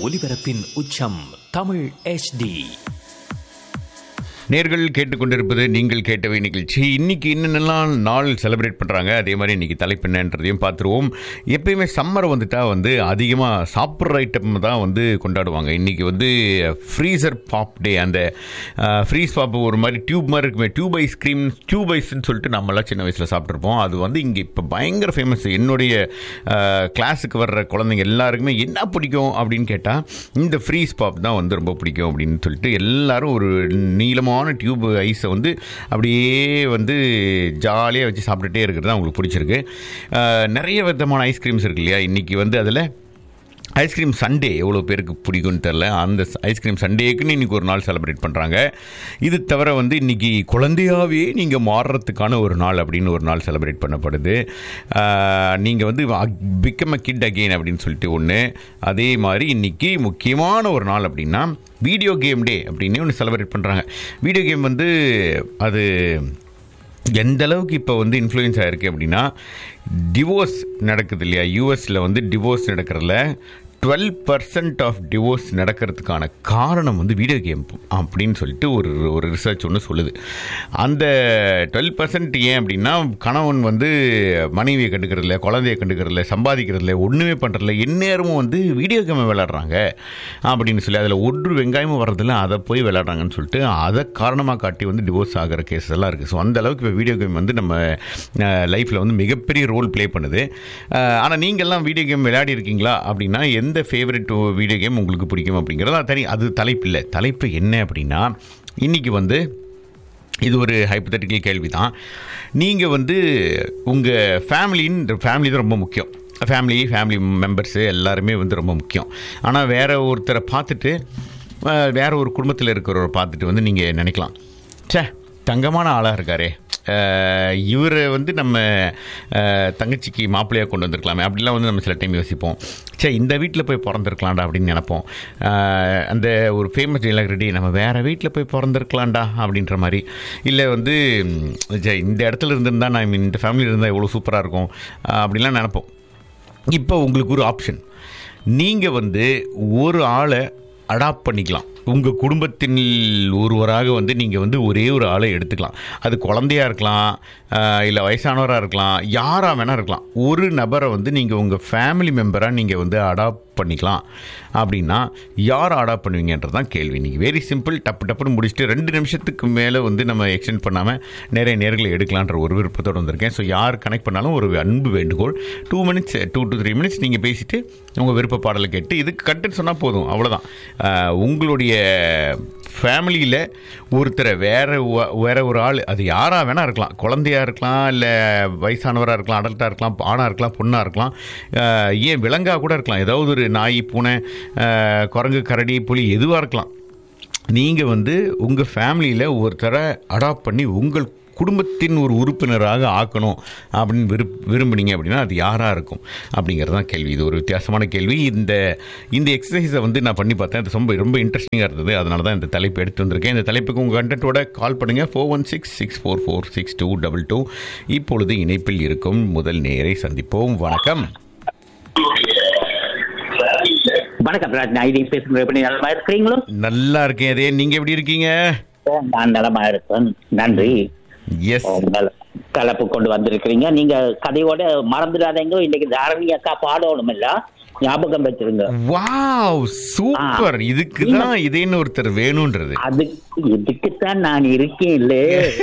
ஒலிபரப்பின் உச்சம் தமிழ் HD நேர்கள் கேட்டுக்கொண்டிருப்பது நீங்கள் கேட்டவை நிகழ்ச்சி இன்னைக்கு என்னென்னலாம் நாள் செலிப்ரேட் பண்ணுறாங்க அதே மாதிரி இன்னைக்கு தலைப்பு என்னன்றதையும் பார்த்துருவோம் எப்பயுமே சம்மர் வந்துட்டா வந்து அதிகமாக சாப்பிட்ற ஐட்டம் தான் வந்து கொண்டாடுவாங்க இன்னைக்கு வந்து ஃப்ரீசர் பாப் டே அந்த ஃப்ரீஸ் பாப் ஒரு மாதிரி டியூப் மாதிரி இருக்குமே டியூப் ஐஸ்கிரீம் டியூப் ஐஸ்ன்னு சொல்லிட்டு நம்மளாம் சின்ன வயசில் சாப்பிட்ருப்போம் அது வந்து இங்கே இப்போ பயங்கர ஃபேமஸ் என்னுடைய கிளாஸுக்கு வர்ற குழந்தைங்க எல்லாருக்குமே என்ன பிடிக்கும் அப்படின்னு கேட்டால் இந்த ஃப்ரீஸ் பாப் தான் வந்து ரொம்ப பிடிக்கும் அப்படின்னு சொல்லிட்டு எல்லாரும் ஒரு நீளமான டியூப் ஐஸை வந்து அப்படியே வந்து ஜாலியாக வச்சு சாப்பிட்டுட்டே இருக்கிறது தான் அவங்களுக்கு பிடிச்சிருக்கு அஹ், நிறைய விதமான ஐஸ்கிரீம்ஸ் இருக்கு இல்லையா இன்றைக்கி வந்து அதில் ஐஸ்கிரீம் சண்டே எவ்வளோ பேருக்கு பிடிக்கும்னு தெரில அந்த ஐஸ்கிரீம் சண்டேக்குன்னு இன்றைக்கி ஒரு நாள் செலிப்ரேட் பண்ணுறாங்க இது தவிர வந்து இன்றைக்கி குழந்தையாகவே நீங்கள் மாறுறதுக்கான ஒரு நாள் அப்படின்னு ஒரு நாள் செலிப்ரேட் பண்ணப்படுது நீங்கள் வந்து பிகம் அ கிட் அகெயின் அப்படின்னு சொல்லிட்டு ஒன்று அதே மாதிரி இன்றைக்கி முக்கியமான ஒரு நாள் அப்படின்னா வீடியோ கேம் டே அப்படின்னு ஒன்று செலிப்ரேட் பண்ணுறாங்க வீடியோ கேம் வந்து அது எந்த அளவுக்கு இப்போ வந்து இன்ஃப்ளூயன்ஸ் ஆயிருக்கு அப்படின்னா டிவோர்ஸ் நடக்குது இல்லையா யூஎஸில் வந்து டிவோர்ஸ் நடக்கிறதுல டுவெல் பர்சன்ட் ஆஃப் டிவோர்ஸ் நடக்கிறதுக்கான காரணம் வந்து வீடியோ கேம் அப்படின்னு சொல்லிட்டு ஒரு ஒரு ரிசர்ச் ஒன்று சொல்லுது அந்த டுவெல் பர்சன்ட் ஏன் அப்படின்னா கணவன் வந்து மனைவியை கண்டுக்கிறதில்ல குழந்தைய கண்டுக்கிறதில்ல சம்பாதிக்கிறதில்ல ஒன்றுமே பண்ணுறதில்ல எந்நேரமும் வந்து வீடியோ கேமை விளையாடுறாங்க அப்படின்னு சொல்லி அதில் ஒரு வெங்காயமும் வர்றதில்ல அதை போய் விளையாடுறாங்கன்னு சொல்லிட்டு அதை காரணமாக காட்டி வந்து டிவோர்ஸ் ஆகிற கேசஸ் எல்லாம் இருக்குது ஸோ அந்த அளவுக்கு இப்போ வீடியோ கேம் வந்து நம்ம லைஃப்பில் வந்து மிகப்பெரிய ரோல் ப்ளே பண்ணுது ஆனால் நீங்கள்லாம் வீடியோ கேம் விளையாடி இருக்கீங்களா அப்படின்னா எந்த ஃபேவரட் வீடியோ கேம் உங்களுக்கு பிடிக்கும் அப்படிங்கிறது அது தனி அது தலைப்பு இல்லை தலைப்பு என்ன அப்படின்னா இன்றைக்கி வந்து இது ஒரு ஹைப்பத்தட்டிக்கல் கேள்வி தான் நீங்கள் வந்து உங்கள் ஃபேமிலின் ஃபேமிலி தான் ரொம்ப முக்கியம் ஃபேமிலி ஃபேமிலி மெம்பர்ஸு எல்லாருமே வந்து ரொம்ப முக்கியம் ஆனால் வேற ஒருத்தரை பார்த்துட்டு அஹ், வேற ஒரு குடும்பத்தில் இருக்கிறவரை பார்த்துட்டு வந்து நீங்கள் நினைக்கலாம் ச்சே தங்கமான ஆளாக இருக்காரே இவரை வந்து நம்ம அஹ், தங்கச்சிக்கு மாப்பிள்ளையாக கொண்டு வந்திருக்கலாமே அப்படிலாம் வந்து நம்ம சில டைம் யோசிப்போம் சே இந்த வீட்டில் போய் பிறந்திருக்கலாம்டா அப்படின்னு நினைப்போம் அஹ், அந்த ஒரு ஃபேமஸ் ரெடி நம்ம வேறு வீட்டில் போய் பிறந்திருக்கலாம்டா அப்படின்ற மாதிரி இல்லை வந்து ம், ச்சே, இந்த இடத்துல இருந்திருந்தா நான் இந்த ஃபேமிலியில் இருந்தால் எவ்வளோ சூப்பராக இருக்கும் அஹ், அப்படிலாம் நினைப்போம் இப்போ உங்களுக்கு ஒரு ஆப்ஷன் நீங்கள் வந்து ஒரு ஆளை அடாப்ட் பண்ணிக்கலாம் உங்கள் குடும்பத்தின் ஒருவராக வந்து நீங்கள் வந்து ஒரே ஒரு ஆளை எடுத்துக்கலாம் அது குழந்தையா இருக்கலாம் இல்லை வயசானவராக இருக்கலாம் யாராக வேணால் இருக்கலாம் ஒரு நபரை வந்து நீங்கள் உங்கள் ஃபேமிலி மெம்பராக நீங்கள் வந்து அடாப்ட் பண்ணிக்கலாம் அப்படின்னா யார் அடாப்ட் பண்ணுவீங்கன்றது தான் கேள்வி நீங்கள் வெரி சிம்பிள் டப்பு டப்புன்னு முடிச்சுட்டு ரெண்டு நிமிஷத்துக்கு மேலே வந்து நம்ம எக்ஸ்டெண்ட் பண்ணாமல் நிறைய நேர்களை எடுக்கலான்ற ஒரு விருப்பத்தோடு வந்திருக்கேன் ஸோ யார் கனெக்ட் பண்ணாலும் ஒரு அன்பு வேண்டுகோள் two minutes two to three minutes நீங்கள் பேசிட்டு உங்கள் விருப்ப பாடலை கேட்டு இதுக்கு கண்டென்ட் சொன்னால் போதும் அவ்வளோதான் ஆஹ் உங்களுடைய ஃபேமிலியில் ஒருத்தரை வேற ஒ- வேற ஒரு ஆள் அது யாராக வேணால் இருக்கலாம் குழந்தையா இருக்கலாம் இல்லை வயசானவராக இருக்கலாம் அடல்ட்டாக இருக்கலாம் ஆணாக இருக்கலாம் பொண்ணாக இருக்கலாம் ஆஹ் ஏன் விலங்காக கூட இருக்கலாம் ஏதாவது ஒரு நாய் பூனை ஆஹ் குரங்கு கரடி புலி எதுவாக இருக்கலாம் நீங்கள் வந்து உங்கள் ஃபேமிலியில் ஒருத்தரை அடாப்ட் பண்ணி உங்கள் குடும்பத்தின் ஒரு உறுப்பினராக ஆக்கணும் அப்படின்னு விருப் விரும்புனீங்க அப்படின்னா அது யாராக இருக்கும் அப்படிங்கிறது தான் கேள்வி இது ஒரு வித்தியாசமான கேள்வி இந்த இந்த எக்ஸசைஸை வந்து நான் பண்ணி பார்த்தேன் அது ரொம்ப ரொம்ப இன்ட்ரெஸ்டிங்காக இருந்தது அதனால தான் இந்த தலைப்பு எடுத்து வந்திருக்கேன் இந்த தலைப்புக்கு உங்கள் கண்டென்ட்டோட கால் பண்ணுங்கள் four one six six four four six two double two இப்பொழுது இணைப்பில் இருக்கும் முதல் நேரை சந்திப்போம் வணக்கம் வணக்கம் ராஜ் நான் இதை பேசுகிறேன் எப்படி நலமா இருக்கிறீங்களோ நல்லா இருக்கேன் அதே நீங்கள் எப்படி இருக்கீங்க ஓ, நான் நலமா இருக்கேன் நன்றி எஸ் ஓ, நல்ல தலைப்பு கொண்டு வந்திருக்கிறீங்க நீங்க கதையோட மறந்துடாதீங்க இன்னைக்கு தாரணி அக்கா பாடணும் இல்ல ஞாபகம் வச்சிருங்க வாவ் சூப்பர் இதுக்கு தான் இதேன்னு ஒருத்தர் வேணும்ன்றது அது இதுக்குத்தான் நான் இருக்கேன் இல்ல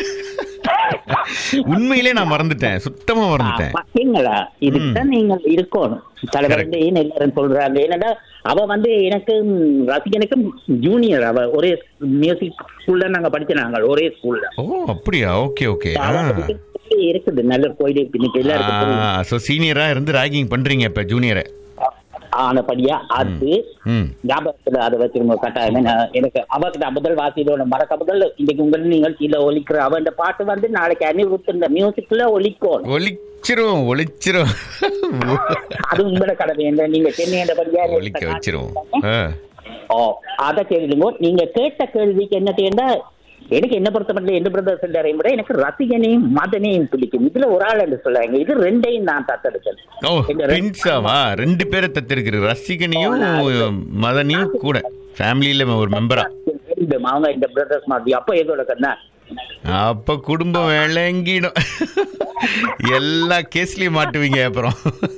உண்மையிலே நான் மறந்துட்டேன் சுத்தமா மறந்துட்டேன் பாத்தீங்களா இதுக்குதான் நீங்க இருக்கணும் தலைவர் வந்து ஏன் எல்லாரும் சொல்றாங்க ஏன்னா அவ வந்து எனக்கு ம், ரசிகனுக்கும் ஜூனியர் அவ ஒரே மியூசிக் ஸ்கூல்ல நாங்க படிச்ச நாங்கள் ஒரே ஸ்கூல்ல ஓ அப்படியா ஓகே ஓகே இருக்குது நல்ல கோயில் இன்னைக்கு எல்லாருக்கும் தெரியும். ஸோ சீனியரா இருந்து ராகிங் பண்றீங்க இப்ப ஜூனியரை ஆனபடியா அது ம் ஞாபகத்துல அதை வச்சிருங்க கட்டாயம் நான் எனக்கு அவகிட்ட முதல் வாசியோட மறக்க முதல் இன்னைக்கு உங்கள் நிகழ்ச்சியில ஒலிக்கிற அவன் பாட்டு வந்து நாளைக்கு அனிருத் இந்த மியூசிக்ல ஒலிக்கும் ஒளிச்சிரும் ஒளிச்சிரும் அது உங்களோட கடமை என்ன நீங்க சென்னையபடியா ஒளிக்க வச்சிரும் ஆ. ஓ அத கேளுங்க நீங்க கேட்ட கேள்விக்கு என்ன கேட்டா எனக்கு என்ன பொறுத்த மட்டும் எந்த பிரதர்ஸ் எல்லாரையும் விட எனக்கு ரசிகனையும் மதனையும் பிடிக்கும் இதுல ஒரு ஆள் என்று சொல்லுவாங்க இது ரெண்டையும் நான் தத்தெடுத்தேன் ஓ இந்த ரெண்டு- பிரின்ஸாவா ரெண்டு பேரை தத்திருக்கிற ரசிகனையும் மதனையும் கூட ஃபேமிலியில ஒரு மெம்பரா ரெண்டும் அவங்க இந்த பிரதர்ஸ் மாதிரி அப்ப எதோட கண்ணா அப்ப குடும்பம் விளங்கிடும் எல்லா கேஸ்லயும் மாட்டுவீங்க அப்புறம்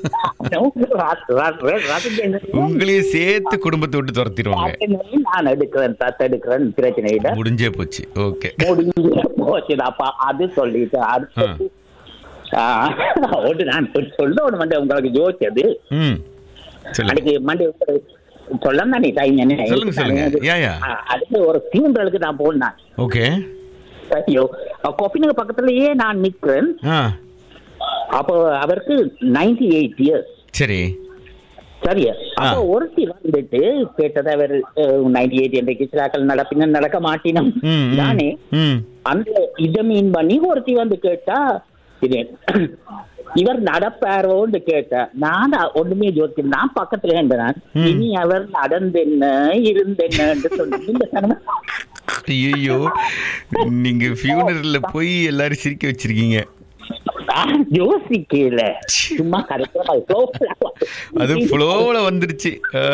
ரசிகனையும் உங்களையும் சேர்த்து குடும்பத்தை விட்டு துரத்திடுவாங்க நான் எடுக்கிறேன் தத்தெடுக்கிறேன் பிரச்சனை இல்லை முடிஞ்சே போச்சு ஓகே முடிஞ்சு போச்சுடாப்பா அது சொல்லிட்டு அடுத்து ஆ, ஒன்று நான் சொல்ல ஒன்று மண்டே உங்களுக்கு யோசிச்சது ம் சொல்லுங்க அன்னைக்கு மண்டே சொல்லம் தானே டைம் என்ன சொல்லுங்க, சொல்லுங்க. யா, யா. ஆ, அடுத்து ஒரு ஃபியூனரலுக்கு நான் போனேன் ஓகே ஐயோ கொப்பினுக்கு பக்கத்துலயே நான் நிக்கிறேன் ஆ அப்போ அவருக்கு நைன்டி எயிட் இயர்ஸ் சரி சரியா அப்போ ஆ. ஒருத்தி வந்துட்டு கேட்டது அவர் நைன்டி எயிட் என்றைக்கு சிலாக்கள் நடப்பின நடக்க மாட்டினோம் ம் ம். நானே ம் அந்த இத மீன் பண்ணி ஒருத்தி வந்து கேட்டா இது இவர் நடப்பாரோன்னு கேட்டா நான் ஒண்ணுமே ஜோதிச்சு நான் பக்கத்துல இருந்தேன் ம். இனி அவர் நடந்தென்ன இருந்தென்னு சொல்லி இந்த சனம ஐயோ நீங்க ஃபியூனரல்ல போய் எல்லாரும் சிரிக்க வச்சிருக்கீங்க நான் யோசிக்கல சும்மா கரெக்டா அது ஃப்ளோல வந்துருச்சு ஆ.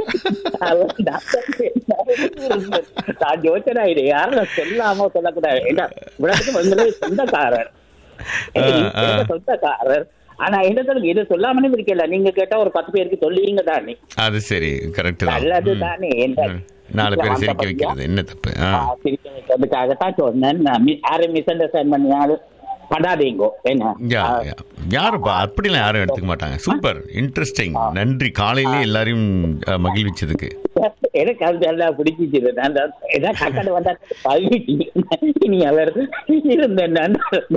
நான் யோசனை இது யாரும் சொல்லாம சொல்லக்கூடாது என்ன இவ்வளவுக்கு வந்து சொந்தக்காரர் ஆ, ஆ. எனக்கு சொந்தக்காரர் ஆனா இடத்துல இது சொல்லாமலே இருக்கல நீங்க கேட்டா ஒரு பத்து பேருக்கு சொல்லுவீங்க தானே அது சரி கரெக்ட் தான் நல்லது ம். தானே என்ற ம். நாலு பேரை சிரிக்க வைக்கிறது என்ன தப்பு ஆ ஆ, சிரிக்க வைக்கிறதுக்காகத்தான் சொன்னேன் நான் மி- யாரையும் மிஸ் அண்டர்ஸ்டாண்ட் பண்ணியாலும் பண்ணாதீங்கோ என்ன யா ஆ, யா. யாருப்பா அப்படிலாம் யாரும் எடுத்துக்க மாட்டாங்க சூப்பர் இன்ட்ரெஸ்டிங் நன்றி காலையிலே எல்லாரையும் அ, மகிழ்விச்சதுக்கு எனக்கு அது எல்லாம் பிடிச்சிச்சு நான் தான் ஏதோ டக்குனு வந்தா பழகிட்டீங்க இனி அவர் இருந்தேன்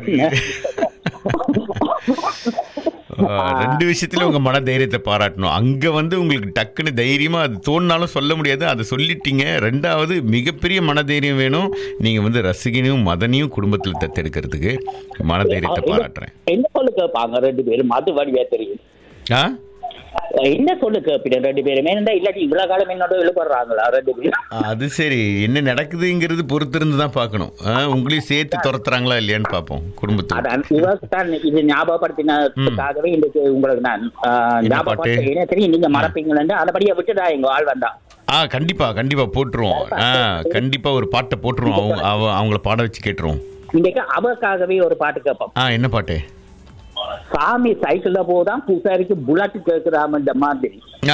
ஆ, ரெண்டு விஷயத்துல உங்க மன தைரியத்தை பாராட்டணும் அங்க வந்து உங்களுக்கு டக்குன்னு தைரியமா அது தோணினாலும் சொல்ல முடியாது அதை சொல்லிட்டீங்க ரெண்டாவது மிகப்பெரிய மன தைரியம் வேணும் நீங்க வந்து ரசிகனையும் மதனையும் குடும்பத்துல தத்தெடுக்கிறதுக்கு மன தைரியத்தை பாராட்டுறேன் என்ன சொல்லு கேட்பாங்க ரெண்டு பேரும் அது வழியா தெரியும் ஆ என்ன சொல்லு கேட்பீங்க ரெண்டு பேரும் ஏன்னா இல்லாட்டி இவ்வளவு காலம் என்னோட இழுபடுறாங்களா ரெண்டு பேரும் அது சரி என்ன நடக்குதுங்கிறது பொறுத்திருந்து தான் பார்க்கணும் ஆ, உங்களையும் சேர்த்து துரத்துறாங்களா இல்லையான்னு பார்ப்போம் குடும்பத்துல அதான் இவருக்கு தான் இது ஞாபகப்படுத்தினதுக்காகவே இன்றைக்கு உங்களுக்கு நான் ஆஹ், என்ன ஞாபகப்படுத்த ஏன்னா தெரியும் நீங்க மறப்பீங்களேன்னு அதபடியா விட்டுடா எங்க ஆள் வந்தா ஆ கண்டிப்பா கண்டிப்பா போட்டுருவோம் ஆ கண்டிப்பா ஒரு பாட்டை போட்டுருவோம் அவங்க அவ- அவங்கள பாட வச்சு கேட்டுருவோம் இன்னைக்கு அவருக்காகவே ஒரு பாட்டு கேட்போம் ஆ என்ன பாட்டு சாமி சைக்கிள்ல போதான் பூசாரிக்கு புல்லட் கேட்கிறாமன்ற மாதிரி ஆ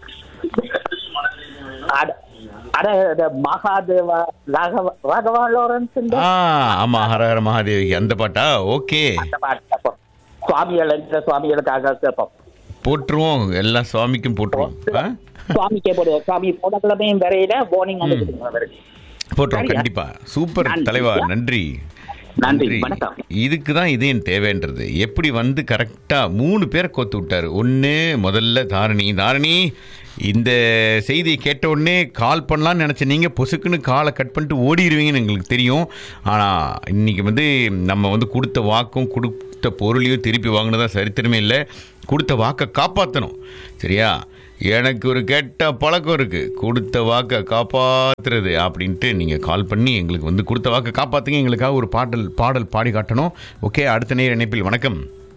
அட- அட அட மகாதேவா ராகவ ராகவா லாரன்ஸ் ஆ ஆமா ஹர ஹர மகாதேவி அந்த பாட்டா ஓகே அந்த பாட்டு கேட்போம் சுவாமிகள் என்ற சுவாமிகளுக்காக கேட்போம் போட்டுருவோம் எல்லா சுவாமிக்கும் போட்டுருவோம் ஆ? சுவாமிக்கே போடுவோம் சுவாமி போன கிழமையும் வரையில போனிங் வந்து அவருக்கு போட்டுருவோம் சரியா? கண்டிப்பா சூப்பர் நன்றி. தலைவா நன்றி நன்றி வணக்கம் இதுக்கு தான் இது என் தேவைன்றது எப்படி வந்து கரெக்டாக மூணு பேரை கோத்து விட்டாரு ஒன்று முதல்ல தாரணி தாரணி இந்த செய்தியை கேட்ட உடனே கால் பண்ணலாம்னு நினச்ச நீங்கள் பொசுக்குன்னு காலை கட் பண்ணிட்டு ஓடிடுவீங்கன்னு எங்களுக்கு தெரியும் ஆனால் இன்னைக்கு வந்து நம்ம வந்து கொடுத்த வாக்கும் கொடுத்த பொருளையும் திருப்பி வாங்கினதா சரித்திரமே இல்லை கொடுத்த வாக்கை காப்பாற்றணும் சரியா எனக்கு ஒரு கெட்ட பழக்கம் இருக்கு கொடுத்த வாக்கை காப்பாத்துறது அப்படின்ட்டு நீங்க கால் பண்ணி எங்களுக்கு வந்து கொடுத்த வாக்கை காப்பாத்துங்க எங்களுக்காக ஒரு பாடல் பாடல் பாடி காட்டணும் ஓகே அடுத்த நேர இணைப்பில் வணக்கம்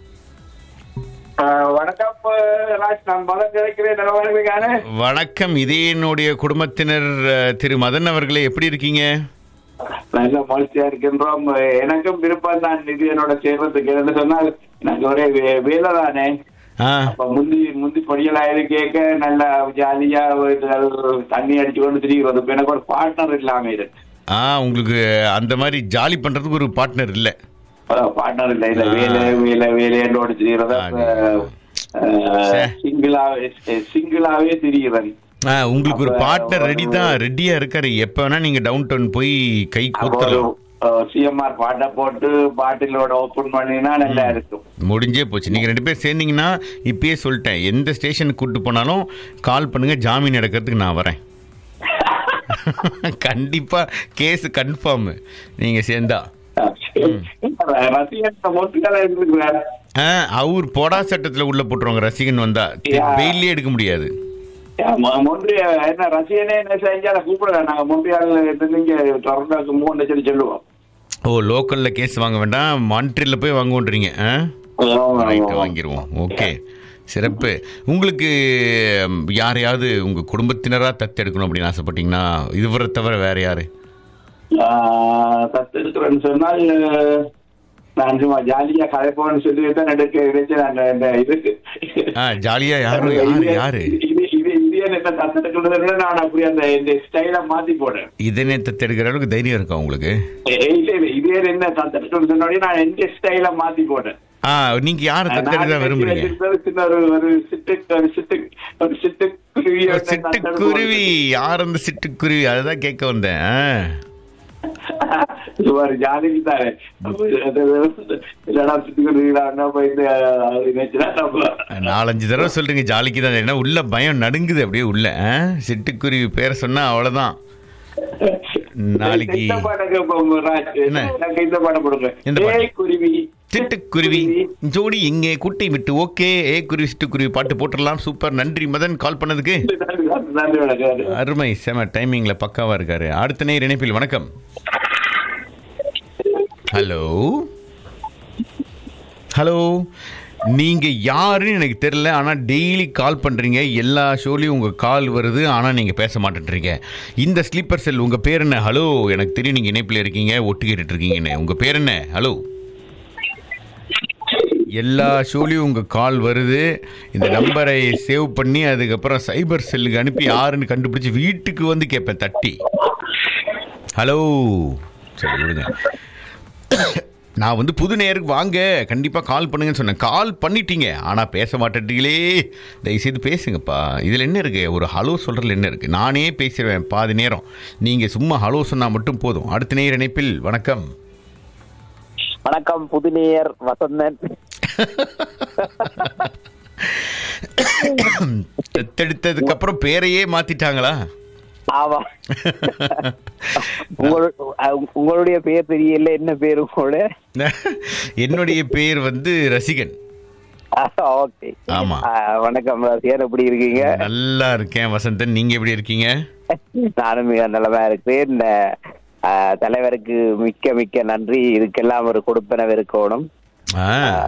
ஆஹ் வணக்கம் அஹ் ராஜ் நான் மதம் கிடைக்கிறேன் நிலவரமைக்கான வணக்கம் இதே என்னுடைய குடும்பத்தினர் அஹ், திரு மதன் அவர்களே எப்படி இருக்கீங்க நல்ல மகிழ்ச்சியா இருக்கின்றோம் எனக்கும் விருப்பம் தான் இது என்னோட சேர்றதுக்கு என்று சொன்னால் எனக்கு ஒரே வே- வேலை தானே ஆ அப்ப முந்தி முந்தி பொடியலாயிரு கேட்க நல்லா ஜாலியா ஒரு தண்ணி அடிச்சு கொண்டு திரிகிறது இப்ப எனக்கு ஒரு பார்ட்னர் இல்லாம இருக்கு ஆ உங்களுக்கு அந்த மாதிரி ஜாலி பண்றதுக்கு ஒரு பார்ட்னர் இல்லை பார்ட்னர் இல்ல இல்ல வேலை வேலை வேலைன்னு ஓடி திரிகிறத சே. சிங்கிளாவே சிங்கிளாவே திரிகிறேன் ஆ உங்களுக்கு ஒரு பார்ட்னர் ரெடி தான் ரெடியா இருக்காரு எப்போ வேணா நீங்க டவுன் டவுன் போய் கை கூத்தலாம் சிஎம்ஆர் பாட்டை போட்டு பாட்டிலோட ஓபன் பண்ணினா நல்லா இருக்கும் முடிஞ்சே போச்சு நீங்கள் ரெண்டு பேர் சேர்ந்தீங்கன்னா இப்பயே சொல்லிட்டேன் எந்த ஸ்டேஷனுக்கு கூப்பிட்டு போனாலும் கால் பண்ணுங்க ஜாமீன் எடுக்கிறதுக்கு நான் வரேன் கண்டிப்பா கேஸ் கன்ஃபார்ம் நீங்க சேர்ந்தா ரசிகன் மொத்தம் இருக்கிறார் ஆ, அவர் பொடா சட்டத்துல உள்ள போட்டுருவாங்க ரசிகன் வந்தா Yeah. பெயிலே எடுக்க முடியாது மொன்றிய என்ன ரசிகனே என்ன செஞ்சால கூப்பிடல நாங்க மொன்றியால் இங்க டொரண்டோக்கு மூணு சொல்லி சொல்லுவோம் ஓ லோக்கல்ல கேஸ் வாங்க வேண்டாம் மான்ட்ரியில் போய் வாங்குவோன்றீங்க ஆ ரைட்டு வாங்கிடுவோம் ஓகே சிறப்பு உங்களுக்கு ம், யாரையாவது உங்க குடும்பத்தினரா தத்தெடுக்கணும் அப்படின்னு ஆசைப்பட்டீங்கன்னா இதுவரை தவிர வேற யாரு தத்து இருக்கிறேன்னு சொன்னால் அஹ், நான் சும்மா ஜாலியா கதைப்போன்னு சொல்லி தான் எடுக்க நினைச்சு நான் இந்த இதுக்கு ஆ ஜாலியா யாரு யாரு யாரு இது இது இது என்ன தத்தெடுக்கிறத விட நான் அப்படி அந்த இந்த ஸ்டைலை மாத்தி போடுறேன் இதனே தத்தெடுக்கிற அளவுக்கு தைரியம் இருக்கா உங்களுக்கு ஏய், இல்ல இல்ல இதே என்ன தத்தெடுக்கணும்னு சொன்னோடனே நான் எந்த ஸ்டைலை மாத்தி போட்டேன் ஆ நீங்க யாரை நான் தத்தெடுக்க விரும்புறீங்க வச்சிருந்தது சின்ன ஒரு ஒரு சிட்டு ஒரு சிட்டு ஒரு சிட்டுக்குருவி ஒரு சிட்டுக்குருவி யார் அந்த சிட்டுக்குருவி அதுதான் கேட்க வந்தேன் ஆ. ஒரு ஜாலிக்கு தானே இல்லடா சிட்டுக்குருவிடா போய் இந்த அது நினைச்சுனா நம்ம நாலஞ்சு தடவை சொல்றீங்க ஜாலிக்கு தான் ஏன்னா உள்ள பயம் நடுங்குது அப்படியே உள்ள ஆ? சிட்டுக்குருவி பேரை சொன்னா அவ்வளவுதான் நாளைக்கு இந்த பாடம் கேட்போம் ராஜ். என்ன? எனக்கு இந்த பாடம் கொடுங்க எந்த பாட்டு? ஏய் குருவி சிட்டுக்குருவி ஜோடி எங்கே குட்டை விட்டு ஓகே ஏ குருவி சிட்டுக்குருவி பாட்டு போட்டுடலாம் சூப்பர் நன்றி மதன் கால் பண்ணதுக்கு நன்றி, நன்றி, நன்றி வணக்கம் அருமை செம டைமிங்ல பக்காவா இருக்காரு அடுத்த நேர் இணைப்பில் வணக்கம் ஹலோ ஹலோ நீங்க யாருன்னு எனக்கு தெரியல ஆனா டெய்லி கால் பண்றீங்க எல்லா ஷோலையும் உங்க கால் வருது ஆனா நீங்க பேச மாட்டேன்றீங்க இந்த ஸ்லீப்பர் செல் உங்க பேர் என்ன ஹலோ எனக்கு தெரியும் நீங்க இணைப்பில் இருக்கீங்க ஒட்டு கேட்டுட்டு இருக்கீங்கன்னு உங்க பேர் என்ன ஹலோ எல்லா ஷோலையும் உங்கள் கால் வருது இந்த நம்பரை சேவ் பண்ணி அதுக்கப்புறம் சைபர் செல்லுக்கு அனுப்பி யாருன்னு கண்டுபிடிச்சி வீட்டுக்கு வந்து கேட்பேன் தட்டி ஹலோ சரி விடுங்க நான் வந்து புது நேருக்கு வாங்க கண்டிப்பாக கால் பண்ணுங்கன்னு சொன்னேன் கால் பண்ணிட்டீங்க ஆனால் பேச மாட்டேன்றீங்களே தயவுசெய்து பேசுங்கப்பா இதில் என்ன இருக்குது ஒரு ஹலோ சொல்கிறதுல என்ன இருக்குது நானே பேசிடுவேன் பாதி நேரம் நீங்கள் சும்மா ஹலோ சொன்னால் மட்டும் போதும் அடுத்த நேர இணைப்பில் வணக்கம் வணக்கம் புதுநேயர் வசந்தன் தத்தெடுத்ததுக்கு அப்புறம் பேரையே மாத்திட்டாங்களா ஆமா உங்களு- அஹ் உங்களுடைய பேர் தெரியல என்ன பேர் உங்களோட என்னுடைய பேர் வந்து ரசிகன் ஓகே ஆமா. வணக்கம் ரசிகர் எப்படி இருக்கீங்க நல்லா இருக்கேன் வசந்தன் நீங்க எப்படி இருக்கீங்க நானும் மிக நல்லதா இருக்கிறேன் இந்த அஹ், தலைவருக்கு மிக்க மிக்க நன்றி இதுக்கெல்லாம் ஒரு கொடுப்பனவு இருக்கணும் ஆ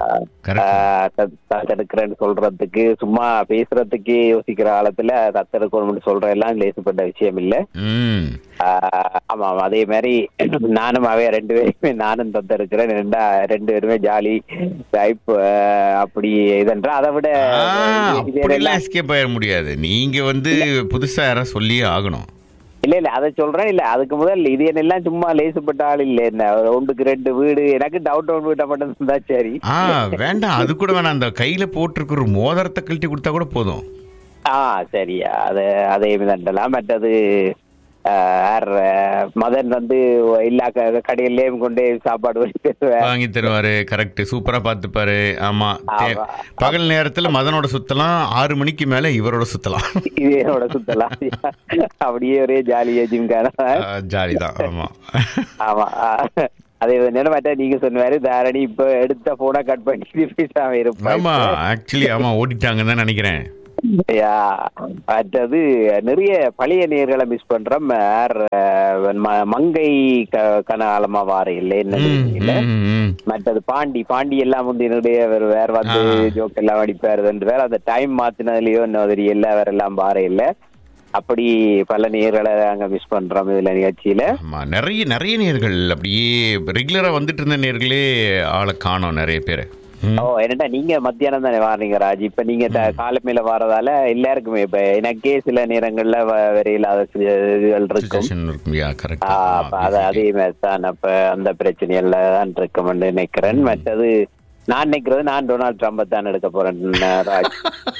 கரெக்ட் தத்தெடுக்கிறேன்னு சொல்றதுக்கு சும்மா பேசுறதுக்கே யோசிக்கிற காலத்துல தத்தெடுக்கணும்னு சொல்ற எல்லாம் லேசுப்பட்ட விஷயம் இல்ல ம் ஆஹ் ஆமா ஆமா அதே மாதிரி நானும் அவைய ரெண்டு பேருமே நானும் தத்தெடுக்கிறேன் ரெண்டா ரெண்டு பேருமே ஜாலி டைப் அப்படி இதென்றா அதை விட ஆ, இது அப்படிலாம் எல்லாம் எஸ்கேப் ஆயிட முடியாது நீங்க வந்து புதுசா யாரும் சொல்லியே ஆகணும் இல்ல இல்ல அதை சொல்றேன் இல்ல அதுக்கு முதல் இது எல்லாம் சும்மா லேசுப்பட்ட ஆள் இல்ல என்ன ஒரு ஒன்றுக்கு ரெண்டு வீடு எனக்கு டவுட் ஒன் வீட்டை மட்டும் இருந்தா சரி ஆ வேண்டாம் அது கூட வேணாம் அந்த கையில போட்டிருக்கிற ஒரு மோதிரத்தை கழட்டி கொடுத்தா கூட போதும் ஆ சரியா அது அதே தண்டலாம் மற்றது ஆஹ், யார், ஆஹ், மதன் வந்து எல்லா க- கடையிலயும் கொண்டு சாப்பாடு வாங்கி தருவேன் வாங்கி தருவாரு கரெக்ட் சூப்பரா பார்த்துப்பாரு ஆமா தே- ஆமா. பகல் நேரத்துல மதனோட சுத்தலாம் ஆறு மணிக்கு மேல இவரோட சுத்தலாம் இது என்னோட சுத்தலாம் அப்படியே ஒரே ஜாலியா ஜிம்கான ஜாலி தான் ஆமா ஆமா ஆ. அதே நேரம் மற்ற நீங்க சொன்னாரு தாரணி இப்ப எடுத்த போனை கட் பண்ணி பேசாம இருப்பேன் ஆமா ஆக்சுவலி ஆமா ஓடிட்டாங்கன்னு தான் நினைக்கிறேன் யா மற்றது நிறைய பழைய நேர்களை மிஸ் பண்றோம் யார், அஹ், ம- மங்கை க- கனகாலமா வார இல்லை என்ன ம், இல்ல ம், ம். மற்றது பாண்டி பாண்டி எல்லாம் வந்து என்னுடைய வேற வேற வந்து ஆ. ஜோக் எல்லாம் அடிப்பாரு வேற அந்த டைம் மாத்தினதுலயோ இன்னும் தெரியல வேற எல்லாம் பார இல்ல அப்படி பல நேர்களை அங்க மிஸ் பண்றோம் இதுல நிகழ்ச்சியில ஆமா நிறைய நிறைய நேர்கள் அப்படியே ரெகுலரா வந்துட்டு இருந்த நேர்களே ஆளை காணோம் நிறைய பேர் ஓ என்னடா நீங்க மத்தியானம் தானே வாரீங்க ராஜ் இப்ப நீங்க த- காலமையில வாரதால எல்லாருக்குமே இப்ப எனக்கே சில நேரங்கள்ல வ- வேற இல்லாத சி- இதுகள் இருக்கும் இருக்கும் யா கரெக்ட் ஆ, அப்ப அது அதே மாதிரி தான் அப்ப அந்த பிரச்சனையில தான் இருக்கும்னு நினைக்கிறேன் மற்றது நான் நினைக்கிறது நான் டொனால்ட் ட்ரம்ப தான் எடுக்க போறேன் ராஜ்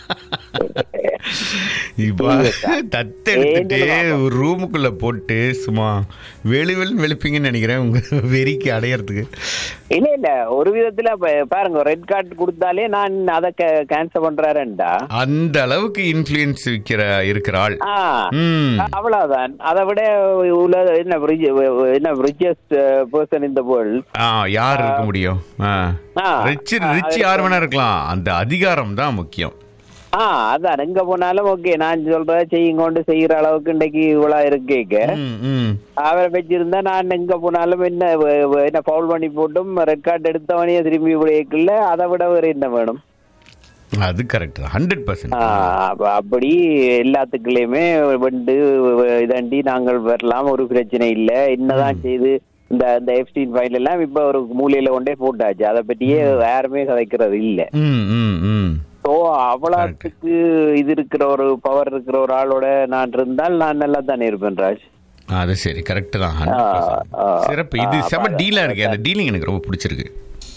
இப்ப தத்து எடுத்துட்டு ஒரு ரூமுக்குள்ள போட்டு சும்மா வெளி வெளி வெளுப்பீங்கன்னு நினைக்கிறேன் உங்க வெறிக்கு அடையறதுக்கு இல்ல இல்ல ஒரு விதத்துல இப்ப பாருங்க ரெட் கார்டு கொடுத்தாலே நான் அதை கேன்சல் பண்றாருண்டா அந்த அளவுக்கு இன்ஃப்ளூயன்ஸ் விக்கிற இருக்கிற ஆள் ஆ ம் அவ்வளவுதான் அதை விட உலக என்ன ரிச் என்ன ரிச்சஸ்ட் பர்சன் இந்த வேர்ல்ட் ஆ யார் இருக்க முடியும் ஆ, ரிச் ஆ, ரிச் அது யார் வேணா இருக்கலாம் அந்த அதிகாரம் தான் முக்கியம் ஆ அதான் எங்க போனாலும் ஓகே நான் சொல்றத செய்யுங்கொண்டு செய்யற அளவுக்கு இன்னைக்கு இவ்வளவு இருக்கேக்க ம், ம். அவரை வச்சிருந்தா நான் எங்க போனாலும் என்ன வ- வ- என்ன பவுல் பண்ணி போட்டும் ரெக்கார்ட் எடுத்தவனையே திரும்பி விடையக்குள்ள அதை விட வேற என்ன வேணும் அது கரெக்ட் தான் ஹண்ட்ரட் பர்சன்ட் ஆ, அப்ப அப்படி எல்லாத்துக்குள்ளயுமே வெண்டு இதாண்டி நாங்கள் வரலாம் ஒரு பிரச்சனை இல்ல என்னதான் செய்து இந்த இந்த எஃப்டீன் ஃபைல் எல்லாம் இப்ப ஒரு மூலையில கொண்டே போட்டாச்சு அதை பற்றியே யாருமே கதைக்கிறது இல்ல ம் ம் ம் ஸோ அவ்வளவுக்கு இது இருக்கிற ஒரு பவர் இருக்கிற ஒரு ஆளோட நான் இருந்தால் நான் நல்லா தானே இருப்பேன் ராஜ் அது சரி கரெக்ட் தான் 100%. ஆ, ஆ. சிறப்பு இது ஆ, செம அதான். டீலா இருக்கு அந்த டீலிங் எனக்கு ரொம்ப பிடிச்சிருக்கு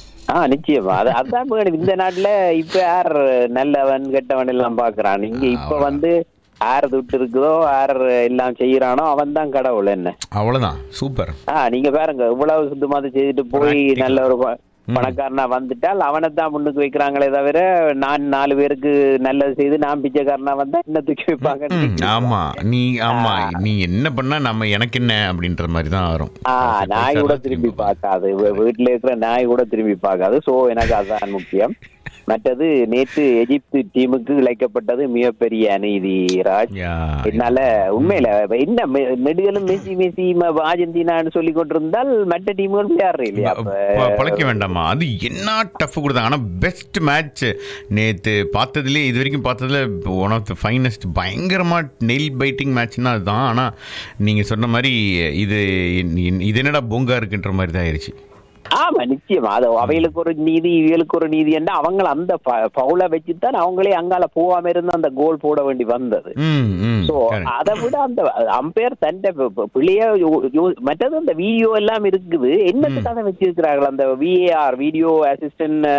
ஆ நிச்சயமா அது அதான் வேணும் இந்த நாட்டுல இப்ப யார் நல்லவன் கெட்டவன் எல்லாம் பாக்குறான் இங்க இப்ப அவ்வளவுதான். வந்து யார் துட்டு இருக்குதோ யார் எல்லாம் செய்யறானோ அவன் தான் கடவுள் என்ன அவ்வளவுதான் சூப்பர் ஆ நீங்க பாருங்க இவ்வளவு சுத்தமாக செய்துட்டு போய் Practical. நல்ல ஒரு ப- பணக்காரனா வந்துட்டால் அவனை தான் முன்னுக்கு வைக்கிறாங்களே தவிர நான் நாலு பேருக்கு நல்லது செய்து நான் பிச்சைக்காரனா வந்தா என்ன தூக்கி வைப்பாங்க ம், ஆமா நீ ஆமா நீ என்ன பண்ணா நம்ம எனக்கு என்ன அப்படின்ற மாதிரி தான் வரும் ஆ பைசா நாய் கூட எல்லாம் திரும்பி பார்க்கும். பார்க்காது வீ- வீட்டுல இருக்கிற நாய் கூட திரும்பி பார்க்காது சோ எனக்கு அதுதான் முக்கியம் மற்றது நேற்று எகிப்து டீமுக்கு இழைக்கப்பட்டது மிகப்பெரிய அநீதி ராஜ் யா, என்னால உண்மையில என்ன மெ- நெடுகளும் மெஸ்ஸி மெஸ்ஸி ம- அர்ஜென்டினான்னு சொல்லி கொண்டிருந்தால் மற்ற டீமுகள் விளையாடுற இல்லையா அப்ப ப- பழைக்க வேண்டாமா அது என்ன டஃப் கொடுத்தாங்க ஆனா பெஸ்ட் மேட்ச் நேத்து பார்த்ததுலயே இது வரைக்கும் பார்த்ததுல ஒன் ஆஃப் த ஃபைனஸ்ட் பயங்கரமா நெயில் பைட்டிங் மேட்ச்னா அதுதான் ஆனா நீங்க சொன்ன மாதிரி இது இது என்னடா பொங்கா இருக்குன்ற மாதிரி தான் ஆயிருச்சு ஆமா நிச்சயமா அது அவைகளுக்கு ஒரு நீதி இவளுக்கு ஒரு நீதி என்ன அவங்க அந்த பவுல வச்சுதான் அவங்களே அங்கால போகாம இருந்து அந்த கோல் போட வேண்டி வந்தது ம் ம் சோ correct. அதை விட அந்த அம்பையர் தண்டை ப- ப- பிள்ளைய யோ- யோ- மற்றது அந்த வீடியோ எல்லாம் இருக்குது என்னத்துக்கு அதை வச்சிருக்கிறார்கள் அந்த விஏஆர் வீடியோ அசிஸ்டன்ட்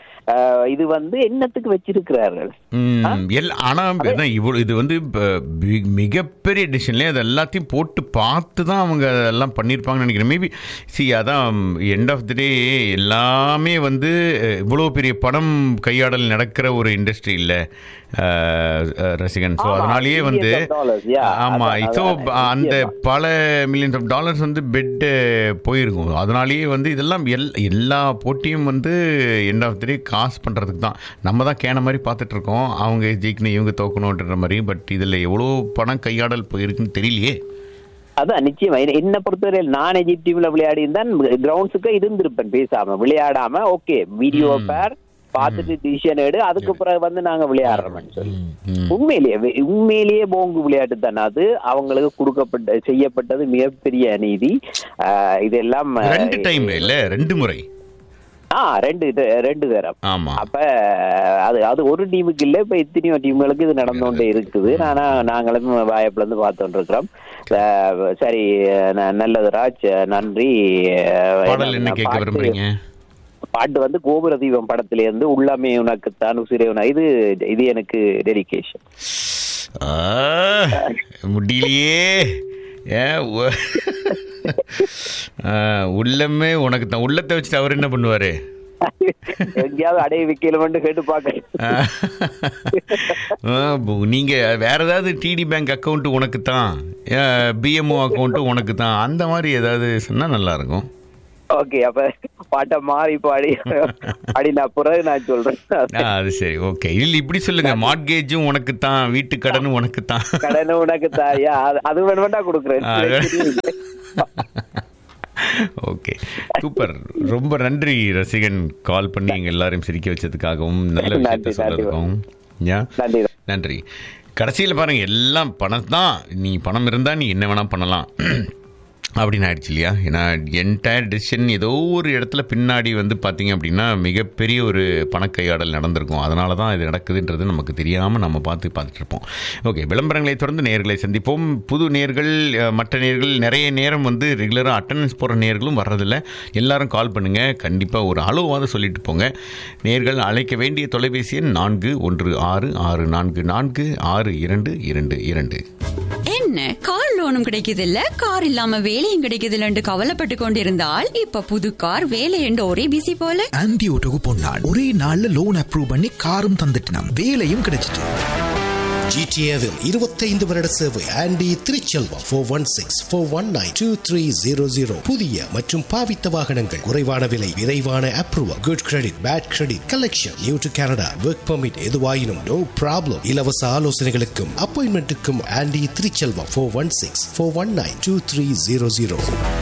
இது வந்து என்னத்துக்கு வச்சிருக்கிறார்கள் ம், எல்- ஆனா அதான் இவ்வளவு இது வந்து ப- பி- மிகப்பெரிய டிசிஷன்ல அது எல்லாத்தையும் போட்டு பார்த்து தான் அவங்க எல்லாம் பண்ணியிருப்பாங்கன்னு நினைக்கிறேன் மேபி சி அதான் எண்ட் ஆஃப் தி டே எல்லாமே வந்து அஹ், இவ்வளவு பெரிய பணம் கையாடல் நடக்கிற ஒரு இண்டஸ்ட்ரி இல்ல அஹ், அஹ், ரசிகன் ஸோ ஆமா, அதனாலேயே millions வந்து of dollars, yeah. ஆமா அதான், ஸோ அதான், அந்த நிச்சயமா. பல மில்லியன்ஸ் ஆஃப் டாலர்ஸ் வந்து பெட்டு போயிருக்கும் அதனாலேயே வந்து இதெல்லாம் எல் எல்லா போட்டியும் வந்து எண்ட் ஆஃப் தி டே காசு பண்ணுறதுக்கு தான் நம்ம தான் கேன மாதிரி பார்த்துட்டு இருக்கோம் அவங்க ஜெயிக்கணும் இவங்க தோக்கணுன்ற மாதிரி பட் இதில் எவ்வளோ பணம் கையாடல் போயிருக்குன்னு தெரியலையே அதான் நிச்சயமா என்ன- என்ன பொறுத்தவரை நான் எஜிப்ட் டீம்ல விளையாடி இருந்தான் கிரவுண்ட்ஸுக்கு இருந்திருப்பேன் பேசாம விளையாடாம ஓகே வீடியோ பேர் பார்த்துட்டு டிசிஷன் எடு அதுக்கு பிறகு வந்து நாங்க விளையாடுறோம்னு சொல்லி உண்மையிலேயே வே- உண்மையிலேயே போங்கு விளையாட்டு தானே அது அவங்களுக்கு கொடுக்கப்பட்ட செய்யப்பட்டது மிகப்பெரிய அநீதி ஆஹ் இதெல்லாம் ஆஹ், ரெண்டு டைம் இல்ல ரெண்டு முறை ஆ ரெண்டு இது- ரெண்டு தரம் ஆமா அப்ப அது அது ஒரு டீமுக்கு இல்ல இப்ப எத்தனையோ டீம்களுக்கு இது நடந்து கொண்டே இருக்குது ஆனா நாங்களும் வாய்ப்புல இருந்து பார்த்துட்டு இருக்கிறோம் அஹ் சரி ந- நல்லது ராஜ் நன்றி அஹ் பாடல் என்ன கேட்க பாட்டு- விரும்புறீங்க பாட்டு வந்து கோபுர தீபம் படத்துல இருந்து உள்ளமே உனக்குத்தான் உசிரே உன இது இது எனக்கு டெடிகேஷன் ஆ, முடியலையே ஏன் உ- ஆ, உள்ளமே உனக்கு தான் உள்ளத்தை வச்சுட்டு அவர் என்ன பண்ணுவாரு எங்கேயாவது அடைய வைக்கலுமென்று கேட்டு பார்க்க ஆ, பு- நீங்க வேற ஏதாவது டிடி பேங்க் அக்கௌண்ட் உனக்கு தான் பிஎம்ஓ அக்கௌண்ட் உனக்கு தான் அந்த மாதிரி ஏதாவது சொன்னா நல்லா இருக்கும் ஓகே அப்ப பாட்டை மாறி பாடி பாடி நான் பிறகு நான் சொல்றேன் ஆ, அது சரி ஓகே இல்ல இப்படி சொல்லுங்க மார்ட்கேஜும் உனக்கு தான் வீட்டு கடனும் உனக்கு தான் கடன் உனக்கு தாயா அது- அது வேணுமெண்டா கொடுக்குறேன் ஆ, ஓகே சூப்பர் ரொம்ப நன்றி ரசிகன் கால் பண்ணி எங்க எல்லாரையும் சிரிக்க வச்சதுக்காகவும் நல்ல விஷயத்த நன்றி, நன்றி. சொல்றதுக்காகவும் யா நன்றி நன்றி கடைசியில் பாருங்க எல்லாம் பணம் தான் நீ பணம் இருந்தால் நீ என்ன வேணால் பண்ணலாம் அப்படின்னு ஆயிடுச்சு இல்லையா ஏன்னா என்டையர் டிசிஷன் ஏதோ ஒரு இடத்துல பின்னாடி வந்து பார்த்தீங்க அப்படின்னா மிகப்பெரிய ஒரு பணக்கையாடல் நடந்திருக்கும் அதனால தான் இது நடக்குதுன்றது நமக்கு தெரியாமல் நம்ம பார்த்து பார்த்துட்டு இருப்போம் ஓகே விளம்பரங்களை தொடர்ந்து நேர்களை சந்திப்போம் புது நேர்கள் அஹ், மற்ற நேர்கள் நிறைய நேரம் வந்து ரெகுலராக அட்டண்டன்ஸ் போகிற நேர்களும் வர்றதில்ல எல்லாரும் கால் பண்ணுங்கள் கண்டிப்பாக ஒரு அளவாவது சொல்லிட்டு போங்க நேர்கள் அழைக்க வேண்டிய தொலைபேசி எண் நான்கு ஒன்று ஆறு ஆறு நான்கு நான்கு ஆறு இரண்டு இரண்டு இரண்டு என்ன கார் லோனும் கிடைக்குது இல்ல கார் இல்லாம வேலையும் கிடைக்குது இல்லன்னு கவலைப்பட்டு கொண்டிருந்தால் இப்ப புது கார் வேலை என்று ஒரே பிசி போல ஆன்டி ஓட்டோக்கு பொன்னான் ஒரே நாள்ல லோன் அப்ரூவ் பண்ணி காரும் தந்துட்டான் வேலையும் கிடைச்சிட்டு ஜிடிஏவில் இருபத்தைந்து வருட சேவை Andy Thiruchelvam four one six four one nine two three zero zero புதிய மற்றும் பாவித்த வாகனங்கள் குறைவான விலை விரைவான approval good credit bad credit collection new to Canada work permit எதுவாயினும் நோ ப்ராப்ளம் இலவச ஆலோசனைகளுக்கும் அப்பாயின்மெண்ட்டுக்கும் Andy Thiruchelvam four one six four one nine two three zero zero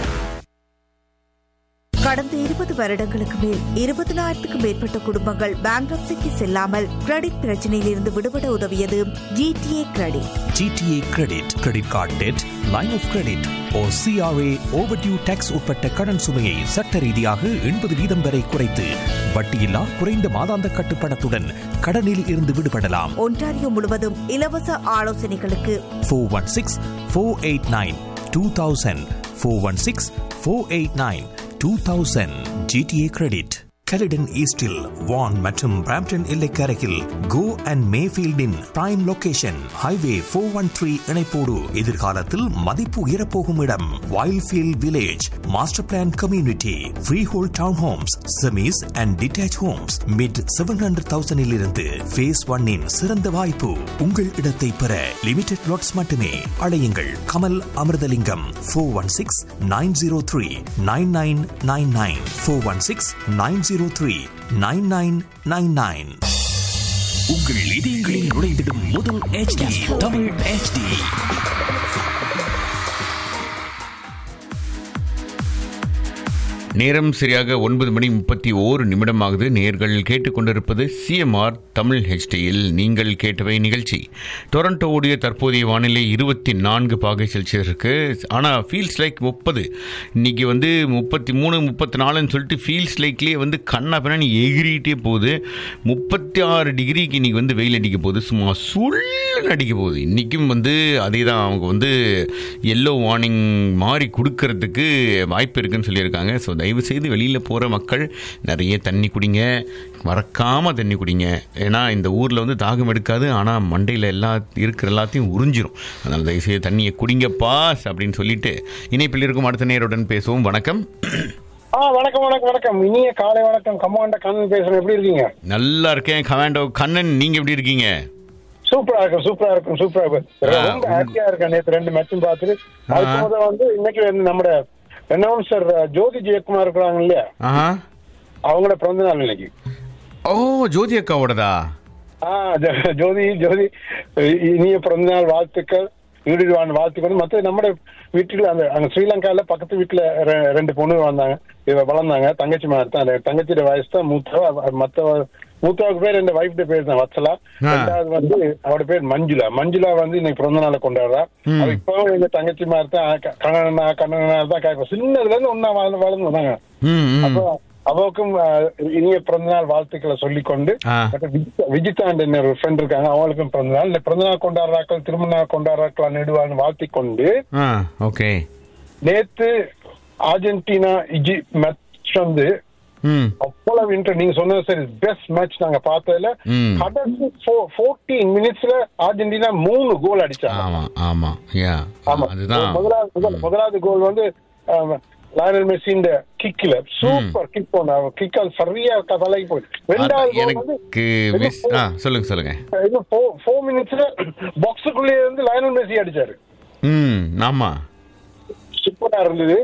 கடந்த இருபது வருடங்களுக்கு மேல் இருபதனாயிரத்துக்கும் மேற்பட்ட குடும்பங்கள் பேங்க்ரப்சிக்கு செல்லாமல் கிரெடிட் பிரச்சனையில் இருந்து விடுபட உதவியது GTA credit GTA credit credit card debt line of credit or CRA overdue tax உட்பட்ட கடன் சுமையை சட்ட ரீதியாக எண்பது வீதம் வரை குறைத்து வட்டியில்லா குறைந்த மாதாந்த கட்டுப்பணத்துடன் கடனில் இருந்து விடுபடலாம் ஒன்டாரியோ முழுவதும் இலவச ஆலோசனைகளுக்கு four one six four eight nine two thousand four one six four eight nine two thousand GTA credit Caledon ஈஸ்டில் வான் மற்றும் பிராம்டன் எல்லைக்கரையில் கோ அண்ட் மேஃபீல்டின் prime location highway four one three இணைப்போடு எதிர்காலத்தில் மதிப்பு உயரப்போகும் இடம் Wildfield village master plan community freehold townhomes semis and detached homes mid seven hundred தௌசண்டில் இருந்து ஃபேஸ் ஒன்னின் சிறந்த வாய்ப்பு உங்கள் இடத்தை பெற லிமிடெட் லாட்ஸ் மட்டுமே அழையுங்கள் Kamal Amirthalingam four one six nine zero three nine nine nine nine four one six nine zero three nine nine nine nine உங்கள் இதயங்களில் நுழைந்திடும் முதல் HD தமிழ் HD நேரம் சரியாக ஒன்பது மணி முப்பத்தி ஓரு நிமிடம் ஆகுது நேர்கள் கேட்டுக்கொண்டிருப்பது சிஎம்ஆர் தமிழ் ஹெச்டியில் நீங்கள் கேட்டவை நிகழ்ச்சி டொரண்டோவுடைய தற்போதைய வானிலை இருபத்தி நான்கு பாகை செல்சியஸ் இருக்கு ஆனால் ஃபீல்ஸ் லைக் முப்பது இன்னைக்கு வந்து முப்பத்தி மூணு முப்பத்தி நாலுன்னு சொல்லிட்டு ஃபீல்ஸ் லைக்லேயே வந்து கண்ணா பின்னாடி எகிரிட்டே போகுது முப்பத்தி ஆறு டிகிரிக்கு இன்னைக்கு வந்து வெயில் அடிக்க போகுது சும்மா சுள்ளுன்னு அடிக்க போகுது இன்றைக்கும் வந்து அதே தான் அவங்க வந்து எல்லோ வார்னிங் மாதிரி கொடுக்கறதுக்கு வாய்ப்பு இருக்குன்னு சொல்லியிருக்காங்க ஸோ தயவு செய்து வெளியில் போகிற மக்கள் நிறைய தண்ணி குடிங்க மறக்காமல் தண்ணி குடிங்க ஏன்னா இந்த ஊரில் வந்து தாகம் எடுக்காது ஆனால் மண்டையில் எல்லா இருக்கிற எல்லாத்தையும் உறிஞ்சிரும் அதனால் தயவு செய்து தண்ணியை குடிங்கப்பா அப்படின்னு சொல்லிட்டு இணைப்பில் இருக்கும் அடுத்த நேருடன் பேசுவோம் வணக்கம் ஆ வணக்கம் வணக்கம் வணக்கம் இனிய காலை வணக்கம் கமாண்ட கண்ணன் பேசுறேன் எப்படி இருக்கீங்க நல்லா இருக்கேன் கமாண்டோ கண்ணன் நீங்கள் எப்படி இருக்கீங்க சூப்பரா இருக்கும் சூப்பரா இருக்கும் சூப்பரா இருக்கும் ரொம்ப ஹாப்பியா இருக்கேன் நேத்து ரெண்டு மேட்சும் பார்த்துட்டு அதுக்கு முதல்ல வந்து இன்னைக்கு வந்து நம்ம அனௌன்சர் ஜோதி ஜெயக்குமார் இருக்கிறாங்க இல்லையா ஆஹா அவங்களோட பிறந்த நாள் இன்னைக்கு ஓ ஜோதி அக்காவோடதா ஆ ஜ- ஜோதி ஜோதி இ- இனிய பிறந்த நாள் வாழ்த்துக்கள் ஈடுவான் வாழ்த்துக்கள் மற்ற நம்ம வீட்டுல அந்த அங்க ஸ்ரீலங்கால பக்கத்து வீட்டுல ரெ- ரெண்டு பொண்ணு வந்தாங்க இவ வளர்ந்தாங்க தங்கச்சி மாதிரி தான் அந்த தங்கச்சியோட வயசு தான் மூத்தவ அவ- மத்த மூத்தவக்கு பேர் என் வைஃப் பேர் தான் வத்சலா ஆ. ரெண்டாவது வந்து அவரோட பேர் மஞ்சுளா மஞ்சுளா வந்து இன்னைக்கு பிறந்த நாளை கொண்டாடுறா ம். அவ இப்பவும் எங்க தங்கச்சி மாதிரி தான் க- கண்ணனா கண்ணனா தான் கேட்கும் சின்னதுல இருந்து ஒன்னா வளர்ந்து வளர்ந்து வந்தாங்க ம் ம் அப்போ அவருக்கும் அஹ், இனிய பிறந்தநாள் வாழ்த்துக்களை சொல்லிக்கொண்டு ஆ. மற்ற விஜிதா- விஜிதா என்ற இன்னொரு ஃப்ரெண்ட் இருக்காங்க அவங்களுக்கும் பிறந்தநாள் இந்த பிறந்தநாள் கொண்டாடுறாக்கள் திருமண நாள் கொண்டாடுறாக்கள் நெடுவான்னு வாழ்த்திக் கொண்டு ஆ ஓகே நேத்து அர்ஜென்டினா இஜி மேட்ச் வந்து ம் அவ்வளவு இன்ட்ரெஸ்ட் நீங்க சொன்னது சரி பெஸ்ட் மேட்ச் நாங்க பார்த்ததுல ம். கடைசி ஃபோர்டீன் மினிட்ஸ்ல அர்ஜென்டினா மூணு கோல் அடிச்சாங்க ஆமா ஆமா யா ஆமா அதுதான் முதலாவது முதல்- முதலாவது கோல் வந்து அஹ், லயனல் மெஸ்ஸி இந்த கிக்ல சூப்பர் கிக் போன கிக்கால் சரியா தலைக்கு போயிடுச்சு ரெண்டாவது அதான் கோல் வந்து எனக்கு மிஸ் ஆ சொல்லுங்க சொல்லுங்க இன்னும் ஃபோர் மினிட்ஸ்ல பாக்ஸுக்குள்ளே இருந்து லயனல் மெஸ்ஸி அடிச்சாரு ம் ஆமா சூப்பரா இருந்தது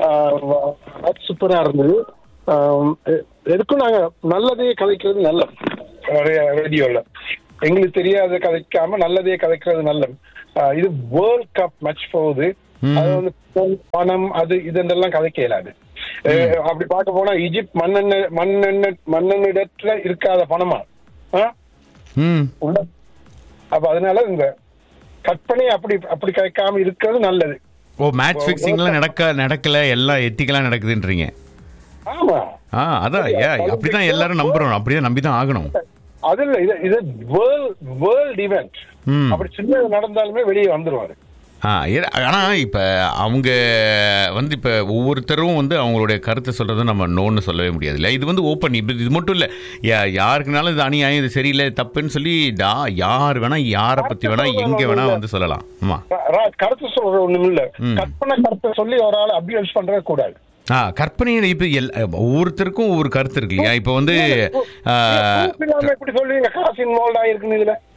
சூப்பரா இருந்தது ஆஹ் எ- எதுக்கும் நாங்க நல்லதே கதைக்கிறது நல்ல ரேடியோல எங்களுக்கு தெரியாத கதைக்காம நல்லதே கதைக்கிறது நல்ல ஆஹ் இது வேர்ல்ட் கப் மேட்ச் போகுது அது வந்து பொன், பணம் அது இதெல்லாம் கதைக்க இயலாது அஹ் அப்படி பார்க்க போனா ஈஜிப்ட் மண்ணெண்ண மண்ணெண்ண மண்ணெண்ணிடத்துல இருக்காத பணமா ஆ? ம் உள்ள அப்ப அதனால இந்த கற்பனை அப்படி அப்படி கதைக்காம இருக்கிறது நல்லது ஓ மேட்ச் ஃபிக்ஸிங்லாம் நடக்க நடக்கல எல்லாம் எத்திக்கெல்லாம் நடக்குதுன்றீங்க ஆமா ஆ அதான் ஏ அப்படிதான் எல்லாரும் நம்புறோம் அப்படிதான் நம்பி தான் ஆகணும் அது இல்ல இது இது வேர்ல்ட் வேர்ல்ட் ஈவெண்ட் ம் அப்படி சின்னது நடந்தாலுமே வெளியே வந்துருவாரு ஆ ஏ- ஆனா இப்ப அவங்க வந்து இப்ப ஒவ்வொருத்தரும் வந்து அவங்களுடைய கருத்தை சொல்றதை நம்ம நோன்னு சொல்லவே முடியாது இல்ல இது வந்து ஓப்பன் இது இது மட்டும் இல்ல யா- யாருக்குனாலும் இது அநியாயம் இது சரியில்லை தப்புன்னு சொல்லி டா- யார் வேணா யாரை பத்தி வேணா எங்க வேணா வந்து சொல்லலாம் ஆமா ரா- ரா- கருத்து சொல்ற ஒண்ணும் இல்ல ம். கற்பனை கருத்தை சொல்லி ஒரு ஆள் அபியூஸ் பண்றவே கூடாது ஆ கற்பனையில் இப்போ எல் ஒவ்வொருத்தருக்கும் ஒவ்வொரு கருத்து இருக்கு இல்லையா இப்போ வந்து ஆ, proof இல்லாம எப்படி சொல்லுவீங்க காசு இன்வால்வ் ஆயிருக்குன்னு இதுல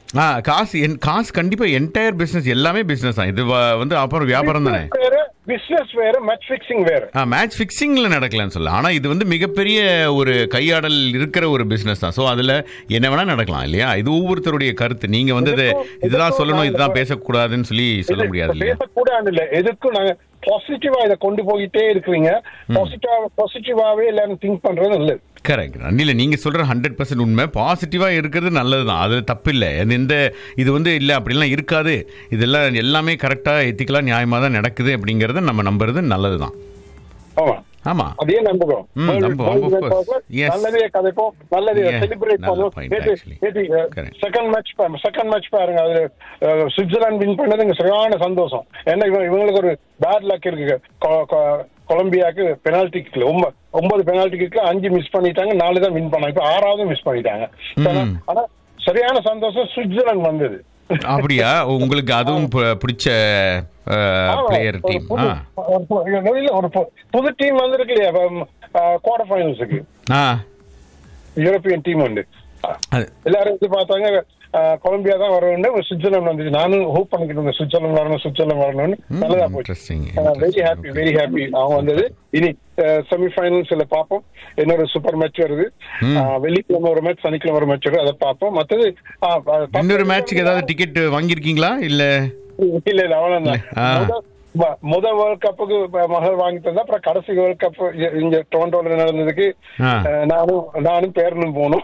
ஆ காசு என் காசு கண்டிப்பா என்டையர் பிசினஸ் எல்லாமே பிசினஸ் தான் இது வ- வந்து அப்புறம் வியாபாரம் தானே வேற பிசினஸ் வேற மேட்ச் ஃபிக்ஸிங் வேற ஆ மேட்ச் ஃபிக்ஸிங்ல நடக்கலன்னு சொல்ல ஆனா இது வந்து மிகப்பெரிய ஒரு கையாடல் இருக்கிற ஒரு பிசினஸ் தான் ஸோ அதுல என்ன வேணா நடக்கலாம் இல்லையா இது ஒவ்வொருத்தருடைய கருத்து நீங்க வந்து இது இதுதான் சொல்லணும் இதுதான் பேசக்கூடாதுன்னு சொல்லி சொல்ல முடியாது இல்லையா பேசக்கூடாது இல்ல எதுக்கும் நாங்க பாசிட்டிவா இதை கொண்டு போயிட்டே இருக்கிறீங்க பாசிட்டிவா பாசிட்டிவாவே எல்லாரும் திங்க் பண்றது நல்லது கரெக்ட் இல்ல நீங்க சொல்ற ஹண்ட்ரட் பர்சன்ட் உண்மை பாசிட்டிவா இருக்கிறது நல்லது தான் அது தப்பு இல்லை எந்த இது வந்து இல்ல அப்படிலாம் இருக்காது இதெல்லாம் எல்லாமே கரெக்டா எத்திக்கலா நியாயமா தான் நடக்குது அப்படிங்கறத நம்ம நம்புறது நல்லது தான் ஆமா ஆமா அதே நம்புறோம் ம், World- நம்புவோம், World of course. Record ல Yes. நல்லதே கதைப்போம் நல்லதே Yeah. செலிப்ரேட் நல்ல பண்ணுவோம் point actually. Correct. Second match second match பாருங்க அது அஹ், சுவிட்சர்லாந்து வின் பண்ணது இங்க சரியான சந்தோஷம் ஏன்னா இவங்க இவங்களுக்கு ஒரு பேட் லக் இருக்கு கொ- கொ- கொலம்பியாக்கு பெனால்டி கிக்ல ஒன்பது பெனால்டி கிக்ல அஞ்சு மிஸ் பண்ணிட்டாங்க நாலு தான் வின் பண்ணாங்க இப்ப ஆறாவது மிஸ் பண்ணிட்டாங்க ஆனா- ஆனா சரியான சந்தோஷம் சுவிட்சர்லாந்து வந்தது அப்படியா உங்களுக்கு அதுவும் பு- பிடிச்ச ஆமா, பிளேயர் ஒரு டீம் புது- ஒரு பு- இல்ல, ஒரு பு- புது டீம் வந்திருக்கு இல்லையா குவார்டர் ஃபைனல்ஸுக்கு ஆ யூரோப்பியன் டீம் உண்டு அது எல்லாரும் இது பார்த்தாங்க அஹ், கொலம்பியா தான் வரணும்னு சுவிட்சர்லாந்து வந்துச்சு நானும் ஹோப் பண்ணிக்கிட்டு இருந்தேன் சுவிட்சர்லாந்து வரணும் சுவிட்சர்லாந்து வரணும்னு நல்லதா போச்சு interesting very happy very happy அவங்க வந்தது இனி செமிஃபைனல்ஸ்ல பார்ப்போம் இன்னொரு சூப்பர் மேட்ச் வருது அஹ், வெள்ளிக்கிழமை ஒரு மேட்ச் சனிக்கிழமை ஒரு மேட்ச் வருது அதை பார்ப்போம் மற்றது அஹ், ப- இன்னொரு மேட்ச்சுக்கு ஏதாவது டிக்கெட் வாங்கியிருக்கீங்களா இல்ல இல்ல இல்ல அவ்வளவுதான் ஆ. முத- ம- முத வேர்ல்ட் கப்புக்கு ப- மகள் வாங்கி தந்தா அப்புறம் கடைசி வேர்ல்ட் கப் இங்க டொரண்டோல நடந்ததுக்கு ஆ. அஹ், நானும் நானும் பேரனும் போனோம்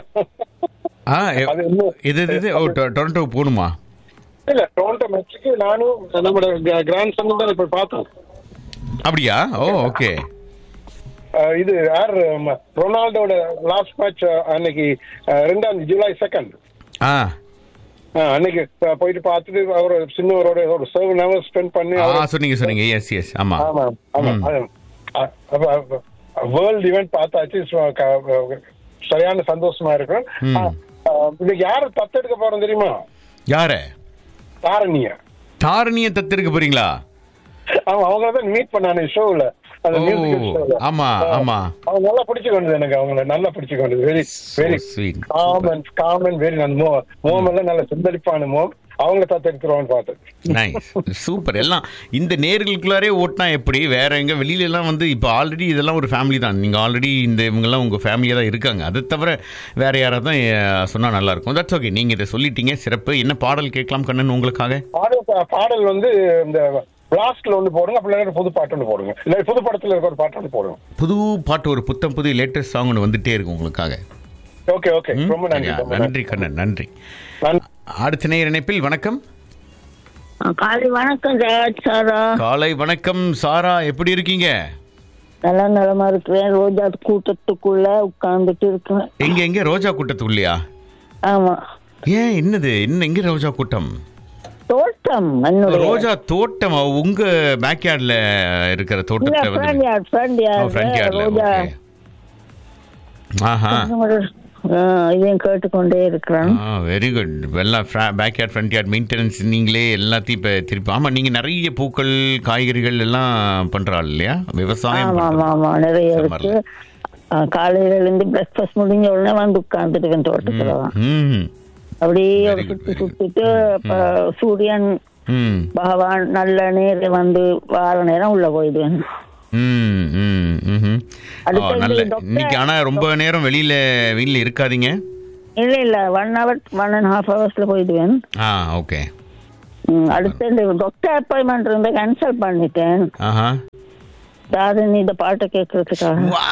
ஆ எ- அது இன்னும் இது இது, இது ஓ டொ- டொரண்டோ போகணுமா இல்ல டொரண்டோ மேட்சுக்கு நானும் நம்மளோட கிராண்ட் சன் தான் இப்ப பார்த்தோம் அப்படியா ஓ ஓகே அஹ், இது யார் ம- ரொனால்டோட லாஸ்ட் மேட்ச் அன்னைக்கு அஹ், ரெண்டாம் தேதி, ஜூலை செகண்ட் ஆ அன்னைக்கு அஹ், போயிட்டு பார்த்துட்டு அவர் சின்னவரோட ஒரு செவன் ஹவர்ஸ் ஸ்பெண்ட் பண்ணி ஆ அவர் சொன்னீங்க சொன்னீங்க எஸ் எஸ் ஆமா ஆமா ஆமா வேர்ல்ட் ஈவெண்ட் பார்த்தாச்சு So, க- சரியான சந்தோஷமா இருக்கும் ம். அஹ், அஹ், இன்னைக்கு யாரு தத்தெடுக்க போறோம் தெரியுமா யார தாரணிய தாரணியை தத்தெடுக்க போறீங்களா ஆமா அவங்க தான் மீட் பண்ணானே ஷோல அந்த ஓ, மியூசிக்கல் ஷோல ஆமா, ஆமா. அவங்க நல்லா பிடிச்சு கொண்டது எனக்கு அவங்கள நல்லா பிடிச்சு கொண்டது very very sweet. Common common very நல்ல மோ மோம் எல்லாம் நல்ல சுந்தரிப்பான மோம் அவங்கள தத்தெடுத்துருவான்னு பார்த்தேன் நைஸ் சூப்பர் எல்லாம் இந்த நேர்களுக்குள்ளாரே ஓட்டினா எப்படி வேற எங்க வெளியில எல்லாம் வந்து இப்போ ஆல்ரெடி இதெல்லாம் ஒரு ஃபேமிலி தான் நீங்க ஆல்ரெடி இந்த இவங்கெல்லாம் உங்க ஃபேமிலியா தான் இருக்காங்க அதை தவிர வேற யாராவது தான் அஹ், சொன்னா நல்லா இருக்கும் தட்ஸ் ஓகே நீங்க இதை சொல்லிட்டீங்க சிறப்பு என்ன பாடல் கேட்கலாம் கண்ணன் உங்களுக்காக பாடல் பாடல் வந்து இந்த பிளாஸ்ட்ல ஒன்று போடுங்க அப்படி இல்லைன்னா புது பாட்டு ஒன்று போடுங்க இல்லை புது படத்துல இருக்க ஒரு பாட்டு ஒன்று போடுங்க புது பாட்டு ஒரு புத்தம் புது லேட்டஸ்ட் சாங் ஒன்று வந்துட்டே இருக்கு உங்களுக்காக ஓகே ஓகே ம்? ரொம்ப நன்றி சரியா? ரொம்ப நன்றி கண்ணன் நன்றி நன்றி அடுத்த நேர் இணைப்பில் வணக்கம் காலை வணக்கம் ராஜ் சாரா காலை வணக்கம் சாரா எப்படி இருக்கீங்க நல்லா நலமா இருக்கிறேன் ரோஜா கூட்டத்துக்குள்ள உட்கார்ந்துட்டு இருக்கிறேன் எங்க எங்க ரோஜா கூட்டத்துக்குள்ளையா ஆமா ஏன் என்னது என்ன எங்க ரோஜா கூட்டம் தோட்டம் என்னுடைய ரோஜா தோட்டம் உங்க பேக்யார்ட்ல இருக்கிற இல்ல தோட்டத்துல ஃப்ரண்ட் வந்து யார்ட் ஃப்ரண்ட் ஃப்ரண்ட் யார்ட் யார்ட்ல ரோஜா ஆஹா ஆ, இதையும் கேட்டுக்கொண்டே இருக்கிறேன் வெரி குட் எல்லாம் பேக்யார்ட் ஃப்ரண்ட் யார்ட் மெயின்டெனன்ஸ் நீங்களே எல்லாத்தையும் இப்போ திருப்பி ஆமா நீங்க நிறைய பூக்கள் காய்கறிகள் எல்லாம் பண்றாள் இல்லையா விவசாயம் ஆமா ஆமா பண்றா. ஆமா நிறைய இருக்கு சம்மர்ல. ஆ, காலையில இருந்து பிரேக்ஃபாஸ்ட் முடிஞ்ச உடனே வந்து உட்கார்ந்துட்டுவேன் தோட்டத்துல தான் ம் அப்படியே Very ஒரு good, சுத்தி very good. சுத்திட்டு அப்ப சூரியன் ம் பகவான் நல்ல நேரம் வந்து வார நேரம் உள்ள போயிடுவேன் ம் ம் ம்ஹும். ஆ, அடுத்து இந்த நல்ல doctor- இன்னைக்கு ஆனா ரொம்ப நேரம் வெளியில வீட்ல இருக்காதீங்க இல்ல இல்ல one hour one and half ஹவர்ஸ்ல போயிடுவேன் ஆ ஓகே ம், அடுத்து இந்த டாக்டர் அப்பாயின்மெண்ட் இருந்து கேன்சல் பண்ணிட்டேன் ஆஹா தாரணி இந்த பாட்டை கேட்கறதுக்காக வா.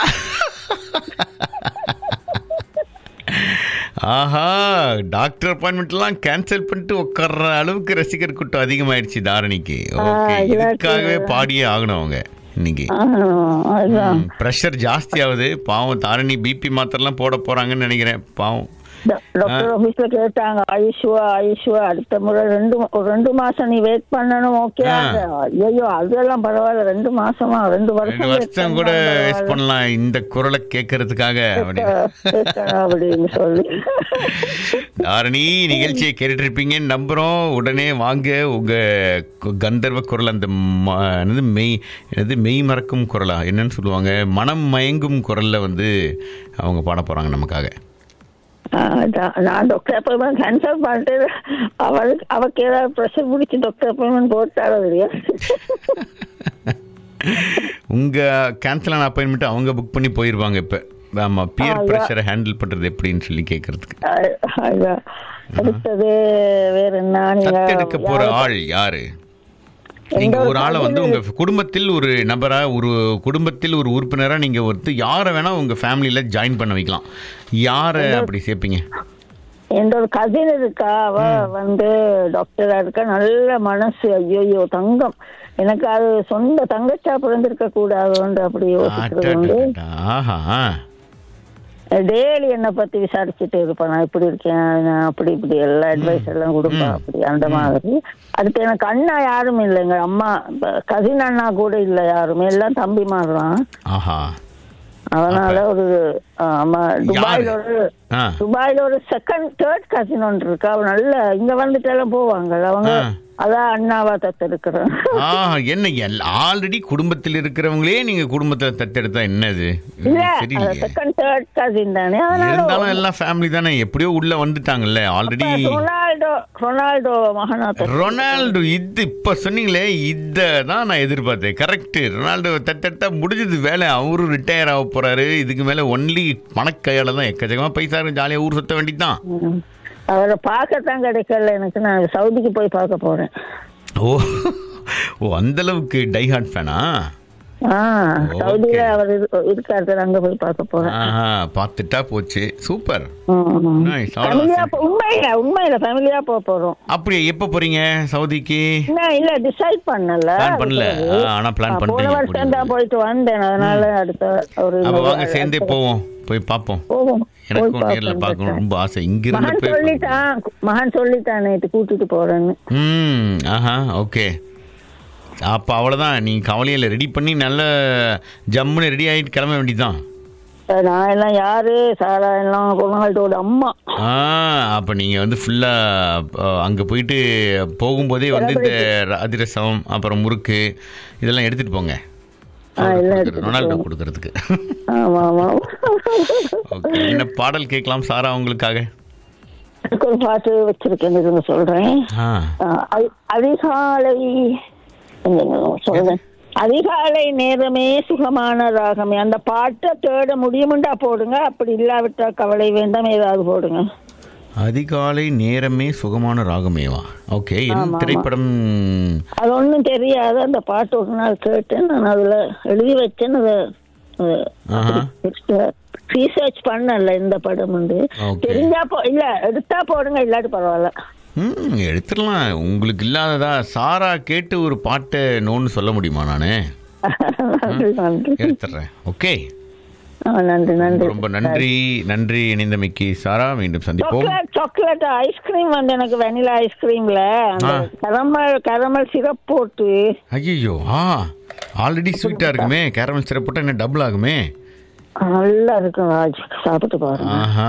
ஆஹா டாக்டர் அப்பாயின்மெண்ட்லாம் கேன்சல் பண்ணிட்டு உட்கார்ற அளவுக்கு ரசிகர் கூட்டம் அதிகமாயிடுச்சு தாரணிக்கு ஓகே exactly. இதுக்காகவே பாடியே ஆகணும் அவங்க இன்னைக்கு ஆ, அதுதான் ப்ரெஷர் ஜாஸ்தி ஆகுது பாவம் தாரணி பிபி மாத்திரலாம் போட போறாங்கன்னு நினைக்கிறேன் பாவம் டா- டாக்டர் ஆபீஸ்ல கேட்டாங்க ஆயுஷ்வா ஆயுஷ்வா அடுத்த முறை ரெண்டு ஒரு ரெண்டு மாசம் நீ வெயிட் பண்ணணும் ஓகே ஆ. ஐயோ அதெல்லாம் பரவாயில்ல ரெண்டு மாசமா ரெண்டு வருஷம் ரெண்டு wait வருஷம் கூட பண்ணா வேஸ்ட் பரவாயில்ல. பண்ணலாம் இந்த குரலை கேட்கறதுக்காக அப்படின்னு கேட்கணும் அப்படின்னு சொல்லி தாரணி நிகழ்ச்சியை கேட்டுட்டு இருப்பீங்கன்னு நம்புறோம் உடனே வாங்க உங்க கு- கந்தர்வ குரல் அந்த ம- என்னது மெய் என்னது மெய் மறக்கும் குரலா என்னன்னு சொல்லுவாங்க மனம் மயங்கும் குரல்ல வந்து அவங்க பாட போறாங்க நமக்காக அதான் நான் டாக்டர் அப்பாயின்மெண்ட் கேன்சல் பண்ணிட்டு அவளுக்கு அவக்கு ஏதாவது ப்ரெஷர் பிடிச்சி டாக்டர் அப்பாயின்மெண்ட் போட்டாலோ தெரியாது உங்க கேன்சல் ஆன அப்பாயின்மெண்ட் அவங்க புக் பண்ணி போயிருவாங்க இப்ப ஆமா பியர் ஆ, ப்ரெஷரை ஹேண்டில் பண்றது எப்படின்னு சொல்லி கேட்கறதுக்கு அ- அதான். அடுத்தது வேற என்ன நீங்க தத்தெடுக்க போற யாரை- ஆள் யாரு நீங்க எந்த ஒரு ஆளை வந்து cousin உங்க குடும்பத்தில் ஒரு நபரா ஒரு குடும்பத்தில் ஒரு உறுப்பினரா நீங்க ஒருத்தர் யாரை வேணா உங்க ஃபேமிலியில ஜாயின் பண்ண வைக்கலாம் யாரை அப்படி சேர்ப்பீங்க எந்த ஒரு கசின் இருக்கா அவ வந்து டாக்டரா இருக்கா நல்ல மனசு ஐயோ தங்கம் எனக்கு அது சொந்த தங்கச்சா பிறந்திருக்க கூடாதுன்ற அப்படி யோசிக்கிறது உண்டு அடடடடா, ஆஹா டெய்லி என்னை பத்தி விசாரிச்சுட்டு இருப்பேன் நான் இப்படி இருக்கேன் நான் அப்படி இப்படி எல்லா அட்வைஸ் எல்லாம் கொடுப்பேன் அப்படி அந்த மாதிரி அடுத்து எனக்கு அண்ணா யாரும் இல்லைங்க அம்மா கசின் அண்ணா கூட இல்லை யாருமே எல்லாம் தம்பி மாதிரிதான் ஆஹா அதனால ஒரு ஆமா துபாயில யாரு? ஒரு ஆ. துபாயில ஒரு செகண்ட் தேர்ட் கசின் ஒன்று இருக்கு அவ நல்ல இங்க வந்துட்டு எல்லாம் போவாங்க அவங்க ஆ. அதான் அண்ணாவா தத்தெடுக்கிறேன் ஆ என்ன ஆல்ரெடி குடும்பத்தில் இருக்கிறவங்களே நீங்க குடும்பத்துல தத்தெடுத்தா என்னது இல்ல தெரியலையே செகண்ட் தேர்ட் கசின் தானே அதனால இருந்தாலும் எல்லாம் ஃபேமிலி தானே எப்படியோ உள்ள வந்துட்டாங்கல்ல ஆல்ரெடி ரொனால்டோ ரொனால்டோ மகனா தத்தெடுக்கிறேன். ரொனால்டோ இது இப்ப சொன்னீங்களே இத தான் நான் எதிர்பார்த்தேன் கரெக்ட் ரொனால்டோ தத்தெடுத்தா முடிஞ்சது வேலை அவரும் ரிட்டையர் ஆக போறாரு இதுக்கு மேல ஒன்லி பணக்கையால தான் எக்கச்சக்கமா பைசா இருக்கு ஜாலியா ஊர் சுத்த வேண்டியதுதான் ம். அவரை பார்க்கத்தான் கிடைக்கல எனக்கு நான் சவுதிக்கு போய் பார்க்க போறேன் ஓ ஓ அந்த அளவுக்கு டைஹார்ட் ஃபேனா ஆ சவுதியில அவர் இரு- இருக்காரு அங்க போய் பார்க்க போறேன் ஆஹா பார்த்துட்டா போச்சு சூப்பர் ம். Nice. அவ்வளவுதான். ஃபேமிலியா போ- உண்மையில உண்மையில ஃபேமிலியா போக போறோம் அப்படியே எப்ப போறீங்க சவுதிக்கு இன்னும் இல்ல டிசைட் பண்ணல Plan பண்ணல. அடுத்தது. ஆ, ஆனா plan ஆ, பண்றீங்க. போன வருஷம் தான் போயிட்டு வந்தேன் அதனால அடுத்த ஒரு அப்ப வாங்க அடுத்த- சேர்ந்தே போவோம் போய் பார்ப்போம் போவோம் எனக்கும் போய் நேர்ல பார்ப்போம் பார்க்கணும் ரொம்ப ஆசை இங்க இருந்து மகன் போய் சொல்லிட்டான் மகன் சொல்லிட்டான் நேற்று கூட்டிட்டு போறேன்னு ம் ஆஹா ஓகே அப்போ அவ்வளோதான் நீ கவலையில் ரெடி பண்ணி நல்ல ஜம்முன்னு ரெடி ஆகிட்டு கிளம்ப வேண்டியதுதான் நான் எல்லாம் யாரு சாரா எல்லாம் ரொனால்டோட அம்மா ஆ அப்போ நீங்கள் வந்து ஃபுல்லாக அங்கே போயிட்டு போகும்போதே வந்து இந்த அதிரசம் அப்புறம் முறுக்கு இதெல்லாம் எடுத்துகிட்டு போங்க ஆ, எல்லாம் எடுத்துட்டு ரொனால்டோ போங்க. கொடுக்கறதுக்கு ஆமா ஆமா ஓகே என்ன பாடல் கேட்கலாம் சாரா உங்களுக்காக அதுக்கு ஒரு பாட்டு வச்சிருக்கேன் இருங்க சொல்றேன் ஆ ஆ, அதி- அதிகாலை இருங்க, சொல்றேன் அதிகாலை நேரமே சுகமான ராகமே அந்த பாட்டை தேட முடியுமுண்டா போடுங்க அப்படி இல்லாவிட்டா கவலை வேண்டாம் ஏதாவது போடுங்க அதிகாலை நேரமே சுகமான ராகமேவா ஓகே என்ன ஆமா, ஆமா. திரைப்படம் அது ஒன்றும் தெரியாது அந்த பாட்டு ஒரு நாள் கேட்டேன் நான் அதுல எழுதி வச்சேன் அதை ஆஹா ரீசர்ச் பண்ணல இந்த படம் வந்து Okay. தெரிஞ்சா போ இல்ல எடுத்தா போடுங்க இல்லாட்டி பரவாயில்ல ம் எடுத்துடலாம் உங்களுக்கு இல்லாததா சாரா கேட்டு ஒரு பாட்டை நோன்னு சொல்ல முடியுமா நான் நன்றி நன்றி எடுத்துடுறேன் ஓகே ஆ, நன்றி நன்றி ரொம்ப நன்றி நன்றி இணைந்தமைக்கு சாரா மீண்டும் சந்திப்போம் சாக்லேட் சாக்லேட் ஐஸ்கிரீம் வந்து எனக்கு வெனிலா ஐஸ்கிரீம்ல அந்த ஆ. கரமல் கரமல் சிரப் போட்டு ஐயோ ஆ ஆல்ரெடி ஸ்வீட்டா இருக்குமே கேரமல் சிரப் போட்டா என்ன டபுள் ஆகுமே நல்லா இருக்கும் ராஜ் சாப்பிட்டு பாருங்க ஆஹா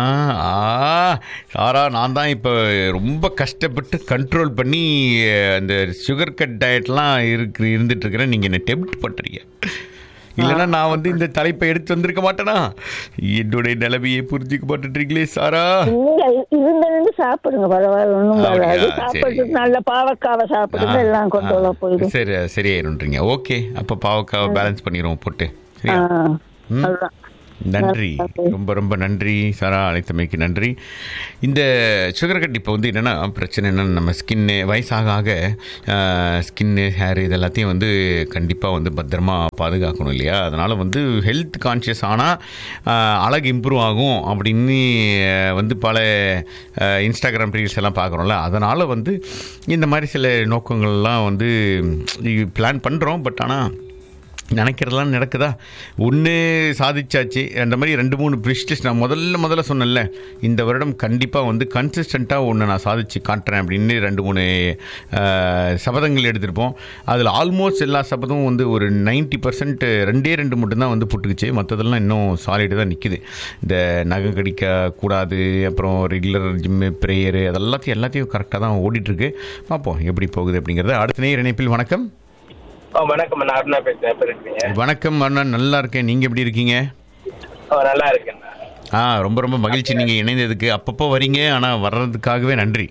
ஆ சாரா நான் தான் இப்போ ரொம்ப கஷ்டப்பட்டு கண்ட்ரோல் பண்ணி அஹ், அந்த சுகர் கட் டயட்லாம் இருக்கு இருந்துட்டு இருக்கிறேன் நீங்கள் என்ன டெம்ப்ட் பண்ணுறீங்க இல்லைன்னா நான் வந்து இந்த தலைப்பை எடுத்து வந்திருக்க மாட்டேனா என்னுடைய நிலைமையை புரிஞ்சுக்க மாட்டேன்றீங்களே சாரா நீங்க இருந்து இருந்து சாப்பிடுங்க பரவாயில்ல ஒண்ணும் அப்படியா? வராது சரி. சாப்பிட்டு நல்ல பாவக்காவை சாப்பிடுங்க எல்லாம் கொண்டு போயிடும் சரி சரியாயிருன்றீங்க ஓகே அப்போ பாவக்காவை பேலன்ஸ் பண்ணிடுவோம் போட்டு சரியா ஆ, ம். அதுதான் நன்றி ரொம்ப ரொம்ப நன்றி சாரா அழைத்தமைக்கு நன்றி இந்த சுகர் கட் இப்போ வந்து என்னென்னா பிரச்சனை என்னென்னா நம்ம ஸ்கின்னு வயசாக ஆக ஸ்கின்னு ஹேர் இது எல்லாத்தையும் வந்து கண்டிப்பாக வந்து பத்திரமா பாதுகாக்கணும் இல்லையா அதனால் வந்து ஹெல்த் கான்ஷியஸ் ஆனால் அழகு இம்ப்ரூவ் ஆகும் அப்படின்னு அஹ், வந்து பல இன்ஸ்டாகிராம் ரீல்ஸ் எல்லாம் பார்க்குறோம்ல அதனால் வந்து இந்த மாதிரி சில நோக்கங்கள்லாம் வந்து பிளான் பண்ணுறோம் பட் ஆனால் நினைக்கிறதெல்லாம் நடக்குதா ஒன்று சாதிச்சாச்சு அந்த மாதிரி ரெண்டு மூணு பிரிஸ்டிஸ் நான் முதல்ல முதல்ல சொன்னேன்ல இந்த வருடம் கண்டிப்பாக வந்து கன்சிஸ்டண்ட்டாக ஒன்று நான் சாதிச்சு காட்டுறேன் அப்படின்னு ரெண்டு மூணு அஹ், சபதங்கள் எடுத்திருப்போம் அதில் ஆல்மோஸ்ட் எல்லா சபதமும் வந்து ஒரு 90% பர்சன்ட் ரெண்டே ரெண்டு மட்டும்தான் வந்து புட்டுக்குச்சு மற்றதெல்லாம் இன்னும் சாலிடு தான் நிற்கிது இந்த நகை கடிக்க கூடாது அப்புறம் ரெகுலர் ஜிம்மு ப்ரேயரு அதெல்லாத்தையும் எல்லாத்தையும் கரெக்டாக தான் ஓடிட்டுருக்கு பார்ப்போம் எப்படி போகுது அப்படிங்கிறத அடுத்த நேர் இணைப்பில் வணக்கம் ஓ வணக்கம் நான் அருணா பேசுறேன் எப்படி இருக்கீங்க வணக்கம் அண்ணா நல்லா இருக்கேன் நீங்க எப்படி இருக்கீங்க ஓ நல்லா இருக்கேன் ஆ ரொம்ப ரொம்ப மகிழ்ச்சி நீங்க இணைந்ததுக்கு அப்பப்போ வரீங்க ஆனா வர்றதுக்காகவே நன்றி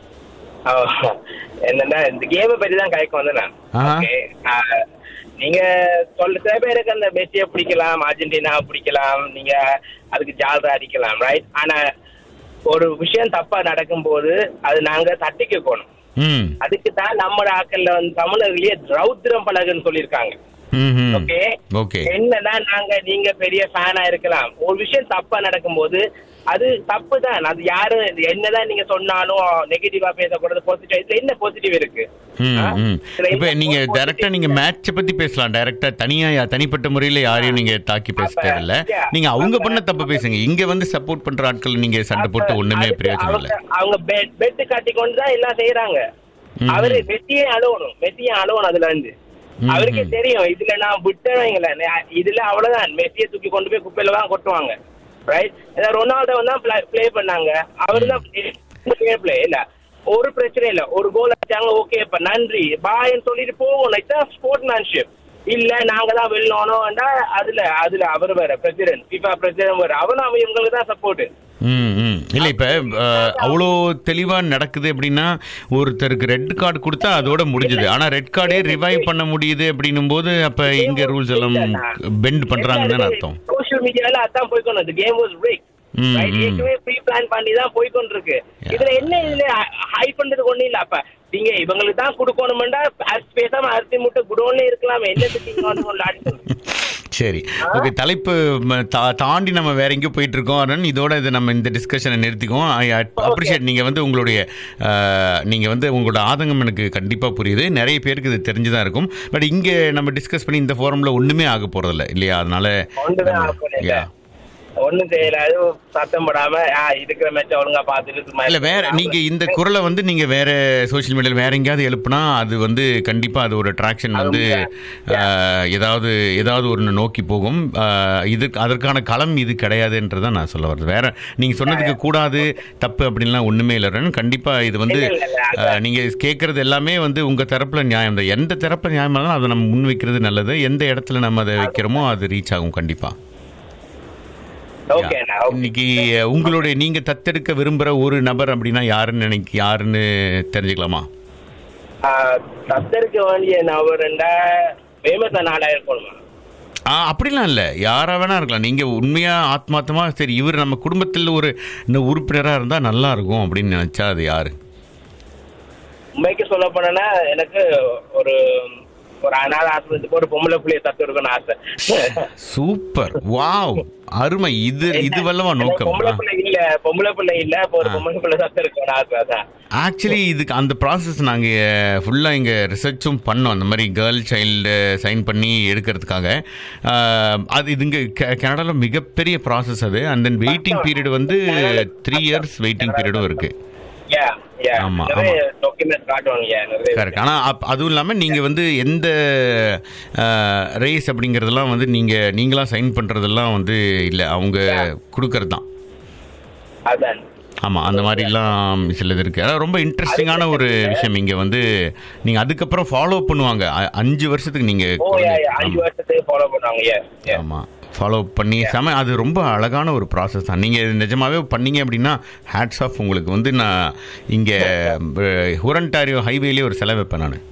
என்னன்னா இந்த கேமை பத்தி தான் கயக்க வந்தேன் நான் ஆஹா. Okay. ஆஹ், நீங்க சொல்ல சில பேருக்கு அந்த மெஸ்ஸியை பிடிக்கலாம் அர்ஜென்டினா பிடிக்கலாம் நீங்க அதுக்கு ஜால்ரா அடிக்கலாம் ரைட் ஆனா ஒரு விஷயம் தப்பா நடக்கும்போது அது நாங்க தட்டி கேட்கணும் ம் அதுக்கு தான் நம்ம ஆக்கள்ல வந்து தமிழர்களே ரௌத்திரம் பழகுன்னு சொல்லியிருக்காங்க ம் ஓகே ஓகே என்னன்னா நாங்க நீங்க பெரிய ஃபேனா இருக்கலாம் ஒரு விஷயம் தப்பா நடக்கும்போது அது தப்பு தான் அது யாரும் என்னதான் நீங்க சொன்னாலும் நெகட்டிவா பேசக்கூடாது பாசிட்டிவ் இதுல என்ன பாசிட்டிவ் இருக்கு ம், ஆ? ம். இதுல இப்ப என்ன நீங்க positive டைரக்டா நீங்க மேட்ச பத்தி பேசலாம் டைரக்டா தனியா யா- தனிப்பட்ட முறையில யாரையும் நீங்க தாக்கி பேச அப்ப, தேவையில்ல yeah, நீங்க அவங்க அப்ப- பண்ண தப்பு பேசுங்க இங்க வந்து சப்போர்ட் பண்ற ஆட்கள் நீங்க சண்டை போட்டு ஒண்ணுமே அதுக்கு பிரயோஜனம் இல்ல அவங்க- அவங்க பெட் பெட் கட்டி கொண்டு தான் எல்லாம் செய்யறாங்க ம். அவரு மெத்தியே அழுவணும் மெத்தியே அழுவணும் அதுல இருந்து ம், அவருக்கே ம். தெரியும் இதுல நான் விட்டுறவங்கள இதுல அவ்வளவுதான் மெஸ்ஸியை தூக்கி கொண்டு போய் குப்பையில தான் கொட்டுவாங்க ரைட் ரொனால்டோ தான் ப்ளே பண்ணாங்க அவரு தான் பிளே இல்ல ஒரு பிரச்சனை இல்ல ஒரு கோல் அடிச்சாங்க ஓகே இப்ப நன்றி பாய்ன்னு சொல்லிட்டு போகணும் இதான் ஸ்போர்ட்மேன்ஷிப் இல்ல நாங்க தான் வெல்லணும்டா அதுல அதுல அவர் வேற பிரசிடென்ட் FIFA பிரசிடென்ட் வேற அவனும் அவன் இவங்களுக்கு தான் சப்போர்ட் ம், ம். இல்ல இப்ப அஹ், அவ்வளோ தெளிவா நடக்குது அப்படின்னா ஒருத்தருக்கு ரெட் கார்டு கொடுத்தா அதோட முடிஞ்சது ஆனா ரெட் கார்டே ரிவைவ் பண்ண முடியுது அப்படின்னும் போது அப்ப இங்க ரூல்ஸ் எல்லாம் பெண்ட் பண்றாங்கன்னு அர்த்தம் சோஷியல் மீடியால அதான் போய்க்கணும் இந்த கேம் வாஸ் ரிக் ம், ரைட் ம். ஏற்கனவே ப்ரீ பிளான் பண்ணி தான் போய்க்கொண்டு இருக்கு இதுல என்ன இதுல ஹை பண்றது ஒண்ணும் இல்ல அப்ப நீங்க இவங்களுக்கு தான் கொடுக்கணும்டா அரிசி பேசாம அரிசி முட்டை குடோன்ல இருக்கலாம் என்னத்துக்கு நீங்க வந்து ஒண்ணு அடிக்கணும்? சரி ஓகே தலைப்பு ம, தா- தாண்டி நம்ம வேற எங்கேயோ போயிட்டு இருக்கோம் அதனால இதோட இது நம்ம இந்த டிஸ்கஷனை நிறுத்திக்குவோம் ஐ அப்ரிஷியேட் நீங்க வந்து உங்களுடைய அஹ், நீங்க வந்து உங்களோட ஆதங்கம் எனக்கு கண்டிப்பா புரியுது நிறைய பேருக்கு இது தெரிஞ்சுதான் இருக்கும் பட் இங்க நம்ம டிஸ்கஸ் பண்ணி இந்த ஃபோரம்ல ஒண்ணுமே ஆக போறதில்ல இல்லையா அதனால ஒண்ணுமே நம்ம- ஆக போறதில்ல. yeah. ஒண்ணும் செய்யல அது சத்தம் போடாம ஆ, இருக்கிற மேட்ச ஒழுங்கா பாத்துட்டு சும்மா இல்ல வேற நீங்க இந்த குரலை வந்து நீங்க வேற சோஷியல் மீடியால வேற எங்கேயாவது எழுப்புனா அது வந்து கண்டிப்பா அது ஒரு ட்ராக்ஷன் வந்து அஹ், ஏதாவது ஏதாவது ஒரு நோக்கி போகும் அஹ், இது அதற்கான களம் இது கிடையாதுன்றதை நான் சொல்ல வருது வேற நீங்க சொன்னதுக்கு கூடாது தப்பு அப்படின்லாம் ஒண்ணுமே இல்லை ரன். கண்டிப்பா இது வந்து இல்ல, இல்ல, இல்ல, அதான். அஹ், நீங்க கேட்கறது எல்லாமே வந்து உங்க தரப்புல நியாயம் தான் எந்த தரப்புல நியாயமா இருந்தாலும் அதை நம்ம முன் வைக்கிறது நல்லது எந்த இடத்துல நம்ம அதை வைக்கிறோமோ அது ரீச் ஆகும் கண்டிப்பா ஓகே இன்னைக்கு அஹ், உங்களுடைய நீங்க தத்தெடுக்க விரும்புற ஒரு நபர் அப்படின்னா யாருன்னு நினைக்க யாருன்னு தெரிஞ்சுக்கலாமா தத்தருக்கு வேண்டிய நபருண்டா ஃபேமஸ் நாடா இருக்கணுமா ஆ அப்படிலாம் இல்லை யாரா வேணா இருக்கலாம் நீங்க உண்மையா ஆத்மார்த்தமா சரி இவர் நம்ம குடும்பத்தில் ஒரு இந்த உறுப்பினரா இருந்தா நல்லா இருக்கும் அப்படின்னு நினைச்சா அது யாரு உண்மைக்கு சொல்ல போனா எனக்கு ஒரு ஒரு அனாத ஆசிரமத்துக்கு ஒரு பொம்பளை புள்ளைய தத்து இருக்கணும்னு ஆசை சூப்பர் வாவ் அருமை இது இது வல்லவா நோக்கம் பொம்பளை பிள்ளை இல்ல பொம்பளை பிள்ளை இல்ல இப்ப ஒரு பொம்பளை பிள்ளை தத்து இருக்கணும்னு ஆசை அதான் ஆக்சுவலி இதுக்கு அந்த ப்ராசஸ் நாங்கள் ஃபுல்லாக இங்கே ரிசர்ச்சும் பண்ணோம் அந்த மாதிரி கேர்ள் சைல்டு சைன் பண்ணி எடுக்கிறதுக்காக ஆஹ், அது இது இங்கே கனடாவில் மிகப்பெரிய ப்ராசஸ் அது அண்ட் தென் வெயிட்டிங் பீரியட் வந்து த்ரீ இயர்ஸ் வெயிட்டிங் பீரியடும் இருக்குது யா யா ஆமா, நிறைய டாக்குமெண்ட் காட்டுவாங்க யா நிறைய கரெக்ட் ஆனால் அப் அதுவும் இல்லாமல் நீங்கள் வந்து எந்த ரேஸ் அப்படிங்கிறதெல்லாம் வந்து நீங்கள் நீங்களாக சைன் பண்ணுறதெல்லாம் வந்து இல்லை அவங்க கொடுக்கறது தான் அதான் ஆமாம் அந்த மாதிரிலாம் சிலது இருக்குது அதாவது ரொம்ப இன்ட்ரெஸ்டிங்கான ஒரு விஷயம் இங்கே வந்து நீங்கள் அதுக்கப்புறம் ஃபாலோ பண்ணுவாங்க அ- அஞ்சு வருஷத்துக்கு நீங்கள் ஓ யா யா அஞ்சு வருஷத்துக்கு ஃபாலோ பண்ணுவாங்க யா ஆமாம் ஃபாலோ பண்ணி செம அது ரொம்ப அழகான ஒரு ப்ராசஸ் தான் நீங்கள் நிஜமாவே பண்ணீங்க அப்படின்னா ஹேட்ஸ் ஆஃப் உங்களுக்கு வந்து நான் இங்கே ஹுரண்டாரியோ ஹைவேலேயே ஒரு செலவு வைப்பேன் நான்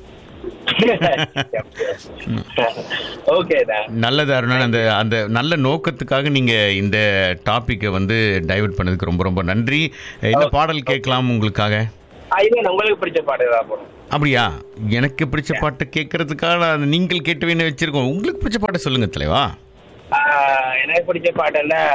ஓகே தான் நல்லது அருணன் அந்த அந்த நல்ல நோக்கத்துக்காக நீங்கள் இந்த டாப்பிக்கை வந்து டைவர்ட் பண்ணதுக்கு ரொம்ப ரொம்ப நன்றி என்ன பாடல் கேட்கலாம் உங்களுக்காக ஐவன் உங்களுக்கு பிடிச்ச பாட்டு ஏதாவது போடும் அப்படியா எனக்கு பிடிச்ச பாட்டு கேட்கறதுக்காக நான் நீங்கள் கேட்டவேன்னு வச்சிருக்கோம் உங்களுக்கு பிடிச்ச பாட்டை சொல்லுங்க தலைவா ஆஹ் எனக்கு பிடிச்ச பாட்டுன்னா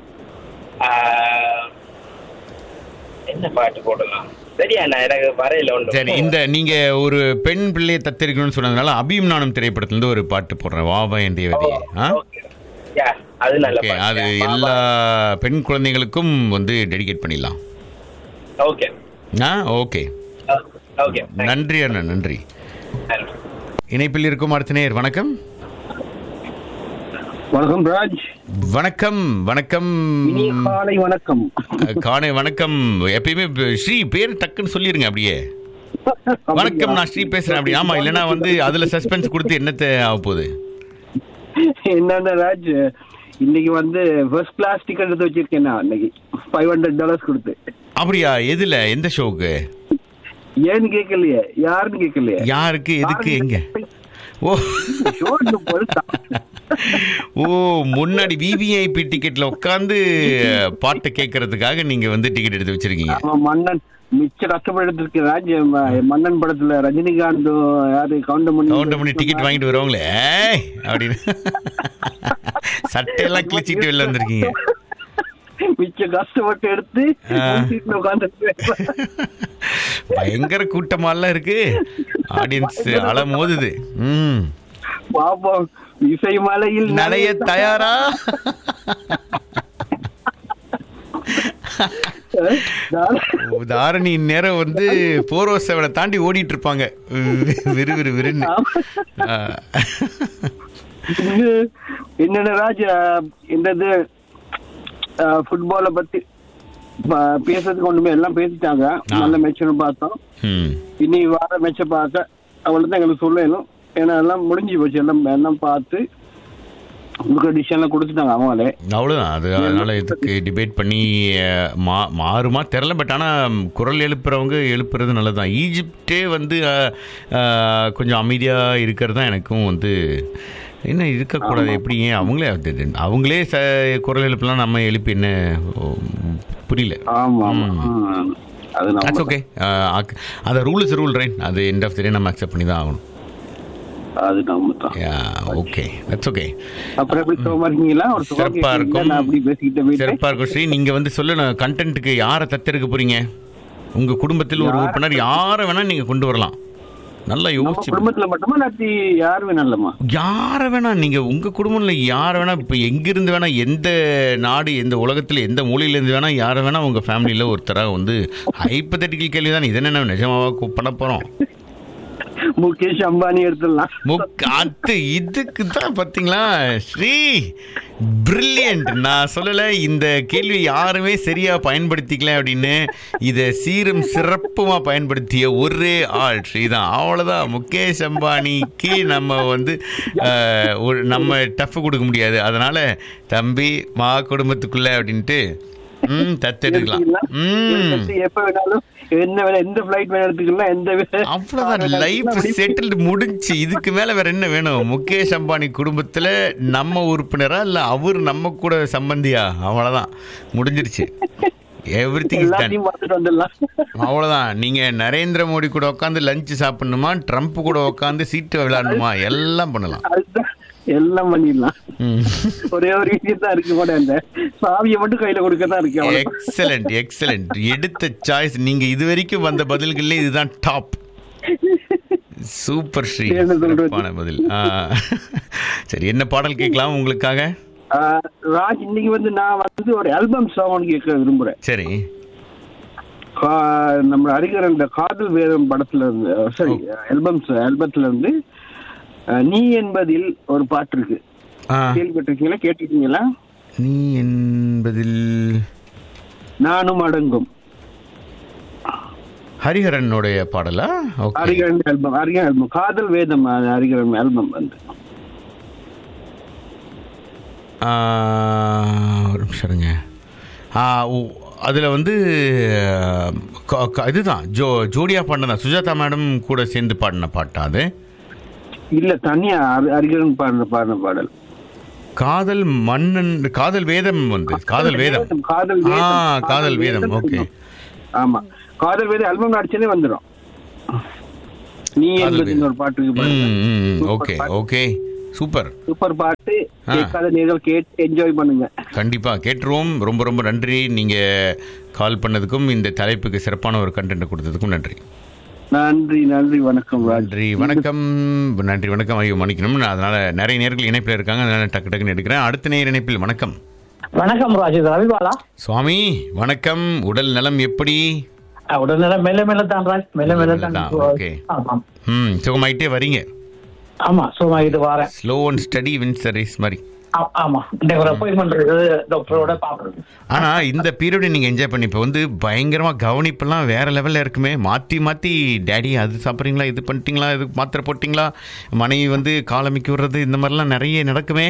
ஆஹ் என்ன பாட்டு போடலாம் சரியா நான் எனக்கு வரையில ஒன்று சரி இந்த நீங்க ஒரு பெண் பிள்ளையை தத்தெடுக்கணும்னு சொன்னதுனால அபியும் நானும் திரைப்படத்துல இருந்து ஒரு பாட்டு போடுறேன் வாவா என் தேவதி ஆ? யா அது நல்ல Okay, பாட்டு அது எல்லா பெண் குழந்தைகளுக்கும் வந்து டெடிகேட் பண்ணிடலாம் ஓகே ஆ ஓகே ஓகே நன்றி அண்ணா நன்றி இணைப்பில் இருக்கும் அடுத்த நேர் வணக்கம் வணக்கம் ராஜ் வணக்கம் வணக்கம் இனிய காலை வணக்கம் காணே வணக்கம் எப்பயுமே ப- ஸ்ரீ பேர் டக்குன்னு சொல்லிருங்க அப்படியே வணக்கம் நான் ஸ்ரீ பேசுறேன் அப்படி ஆமா இல்லைன்னா வந்து அதுல சஸ்பென்ஸ் கொடுத்து என்னத்தை ஆக போகுது என்னன்னா ராஜ் இன்னைக்கு வந்து ஃபர்ஸ்ட் கிளாஸ் டிக்கெட் எடுத்து வச்சிருக்கேன் நான் இன்னைக்கு ஃபைவ் ஹண்ட்ரட் டாலர்ஸ் கொடுத்து அப்படியா எதுல எந்த ஷோக்கு ஏன்னு கேட்கலையே யாருன்னு கேட்கலையே யாருக்கு எதுக்கு எங்க ஓ ஓ முன்னாடி விவிஐபி டிக்கெட்ல உட்காந்து பாட்டை கேட்கறதுக்காக நீங்க வந்து டிக்கெட் எடுத்து வச்சிருக்கீங்க அவன் மன்னன் மிச்ச கஷ்டப்பட்டு இருக்கு ராஜ் ம- மன்னன் படத்துல ரஜினிகாந்த் யாரு கவுண்டமணி கவுண்டர் பண்ணி டிக்கெட் வாங்கிட்டு வருவாங்களே ஏய் அப்படின்னு சட்டையெல்லாம் கிழிச்சிட்டு வெளில வந்திருக்கீங்க மிச்ச கஷ்டப்பட்டு எடுத்து ஆ. சீட்ல உட்காந்து பயங்கர கூட்டமாலாம் இருக்கு ஆடியன்ஸ் அல மோதுது ம் பாப்போம் இசை மலையில் நனைய தயாரா தாரணி நேரம் வந்து போர் ஓ செவனை தாண்டி ஓடிட்டு இருப்பாங்க விறு விறு விறுன்னு ஆ. இது என்னென்ன ராஜ் என்னது ஃபுட்பால பத்தி ப- பேசுறதுக்கு ஒண்ணுமே எல்லாம் பேசிட்டாங்க நல்ல மேட்ச்னு பார்த்தோம் ம் இனி வார மேட்சை பார்க்க அவ்வளவுதான் எங்களுக்கு சொல்லணும் ஏன்னா எல்லாம் முடிஞ்சு போச்சு எல்லாம் எல்லாம் பார்த்து உங்களுக்கு டிசிஷன்லாம் கொடுத்துட்டாங்க அவங்களே அவ்வளோதான் அது அதனால இதுக்கு டிபேட் பண்ணி அஹ், மா மாறுமா தெரில பட் ஆனால் குரல் எழுப்புறவங்க எழுப்புறது நல்லதுதான் ஈஜிப்டே வந்து அஹ், அஹ், கொஞ்சம் அமைதியாக இருக்கிறது தான் எனக்கும் வந்து என்ன இருக்கக்கூடாது எப்படி ஏன் அவங்களே அது- அவங்களே ச குரல் எழுப்பலாம் நம்ம எழுப்பி என்ன ஓ, புரியல ஆமா ஆமா ம். அது நம்ம தட்ஸ் ஓகே அந்த ரூல் இஸ் ரூல் ரைட் அது எண்ட் ஆஃப் த டே நம்ம அக்செப்ட் பண்ணி தான் ஆகணும் அது நம்ம தான் ஓகே தட்ஸ் ஓகே அப்புறம் எப்படி சுகமா இருக்கீங்களா ஒரு சுகம் சிறப்பா கேட்குறீங்களா? இருக்கும் நான் அப்படி பேசிக்கிட்டு போயிட்டு சிறப்பா இருக்கும் ஸ்ரீ நீங்க வந்து சொல்லணும் கண்டென்ட்டுக்கு யாரை தத்தெடுக்க போறீங்க உங்க குடும்பத்தில் ஒரு உறுப்பினர் யாரை வேணா நீங்க கொண்டு வரலாம் நல்லா நம்ம யோசிச்சு குடும்பத்துல மட்டுமா இல்லாட்டி யாருமே நல்லமா யாரை வேணா நீங்க உங்க குடும்பம்ல யாரை வேணா இப்ப எங்கிருந்து வேணா எந்த நாடு எந்த உலகத்துல எந்த மூலையில இருந்து வேணா யாரை வேணா உங்க ஃபேமிலியில ஒருத்தரா வந்து ஹைப்பத்தட்டிக்கல் கேள்வி தான் இது என்ன நிஜமாவா கு- பண்ண போறோம் முகேஷ் அம்பானி எடுத்துடலாம் முக் அது இதுக்கு தான் பார்த்தீங்களா ஸ்ரீ பிரில்லியன்ட் நான் சொல்லலை இந்த கேள்வி யாருமே சரியா பயன்படுத்திக்கல அப்படின்னு இதை சீரும் சிறப்புமா பயன்படுத்திய ஒரே ஆள் ஸ்ரீ தான் அவ்வளோதான் முகேஷ் அம்பானிக்கு நம்ம வந்து அஹ், ஒரு நம்ம டஃப் கொடுக்க முடியாது அதனால தம்பி மா குடும்பத்துக்குள்ள அப்படின்ட்டு ம் தத்தெடுக்கலாம் ம் எப்ப வேணாலும் என்ன வேணா எந்த ஃபிளைட் வேணா எடுத்துக்கலாம் எந்த வே- அவ்வளவுதான் லைஃப் செட்டில்டு முடிஞ்சு இதுக்கு மேல வேற என்ன வேணும் முகேஷ் அம்பானி குடும்பத்துல நம்ம உறுப்பினரா இல்ல அவர் நம்ம கூட சம்பந்தியா அவ்வளவுதான் முடிஞ்சிருச்சு எவ்ரி திங் இஸ் டன் எல்லாத்தையும் பார்த்துட்டு வந்துடலாம் அவ்வளவுதான் நீங்க நரேந்திர மோடி கூட உட்காந்து லஞ்ச் சாப்பிடணுமா ட்ரம்ப் கூட உட்காந்து சீட்டு விளையாடணுமா எல்லாம் பண்ணலாம் அதுதான் எல்லாம் பண்ணிடலாம் ம். ஒரே ஒரு விஷயம் தான் இருக்கு கூட அந்த சாவியை மட்டும் கையில கொடுக்க தான் இருக்கு அவ்வளவுதான். எக்ஸலண்ட் எக்ஸலண்ட் எடுத்த சாய்ஸ் நீங்க இது வரைக்கும் வந்த பதில்கள்ல இதுதான் டாப் சூப்பர் ஸ்ரீ என்ன சொல்றது? சிறப்பான பதில் ஆ. சரி என்ன பாடல் கேட்கலாம் உங்களுக்காக ஆஹ், ராஜ் இன்னைக்கு வந்து நான் வந்து ஒரு ஆல்பம் சாங் கேட்க விரும்புறேன் சரி கா- நம்ம அறிஞர் இந்த காதல் வேதம் படத்துல இருந்து சரி ஆல்பம்ஸ் ஆல்பத்துல இருந்து அஹ், நீ என்பதில் ஒரு பாட்டு இருக்கு ஆ. கேள்விப்பட்டிருக்கீங்களா கேட்டிருக்கீங்களா நீ என்பதில் நானும் அடங்கும் ஹரிஹரனுடைய பாடலா ஓகே அறிஞர் ஆல்பம் அறிஞர் ஆல்பம் காதல் வேதம் அது அறிஞர் ஆல்பம் வந்து ஒரு நிமிஷம் இருங்க ஆ, ஓ- அதுல வந்து க- க- இதுதான் ஜோ ஜோடியா பாடினதா சுஜாதா மேடம் கூட சேர்ந்து பாடின பாட்டா அது இல்ல தனியா அரி- அறிஞரன் பாடின பாடின பாடல் காதல் மன்னன் காதல் வேதம் வந்து காதல் வேதம் காதல் ஆ வேதம் காதல் வேதம் ஓகே ஆமா காதல் வேதம் ஆல்பம் அடிச்சதே வந்துடும் நீ காதல் என்பதில் ஒரு பாட்டுக்கு பாருங்க. ஓகே ஓகே சூப்பர் சூப்பர் பாட்டு ஆ. கேட்காத நேர்கள் கேட்டு என்ஜாய் பண்ணுங்க கண்டிப்பா கேட்டுருவோம் ரொம்ப ரொம்ப நன்றி நீங்க கால் பண்ணதுக்கும் இந்த தலைப்புக்கு சிறப்பான ஒரு கண்டென்ட் கொடுத்ததுக்கும் நன்றி நன்றி நன்றி வணக்கம் ராஜ் நன்றி வணக்கம் நன்றி வணக்கம் ஐயோ மன்னிக்கணும் அதனால நிறைய நேர்கள் இணைப்பில் இருக்காங்க அதனால டக்கு டக்குன்னு எடுக்கிறேன் அடுத்த நேர் இணைப்பில் வணக்கம் வணக்கம் ராஜு ரவிபாலா சுவாமி வணக்கம் உடல் நலம் எப்படி உடனே மெல்ல மெல்ல தான் ராஜ் மெல்ல மெல்ல தான் தான், okay. ஆமாம் ம் சுகமாயிட்டே வரீங்க ஆமா சும்மா இது வரேன் slow and steady wins race மாதிரி ஆ- ஆமா இந்த ஒரு அப்பாயின்மெண்ட் இருக்குது டாக்டரோட பாக்குறது ஆனா இந்த பீரியட் நீங்க என்ஜாய் பண்ணி இப்போ வந்து பயங்கரமா கவனிப்பெல்லாம் வேற லெவல்ல இருக்குமே மாத்தி மாத்தி டேடி அது சாப்பிட்றீங்களா இது பண்ணிட்டீங்களா இது மாத்திரை போட்டிங்களா மனைவி வந்து காலமிக்கு விடுறது இந்த மாதிரிலாம் நிறைய நடக்குமே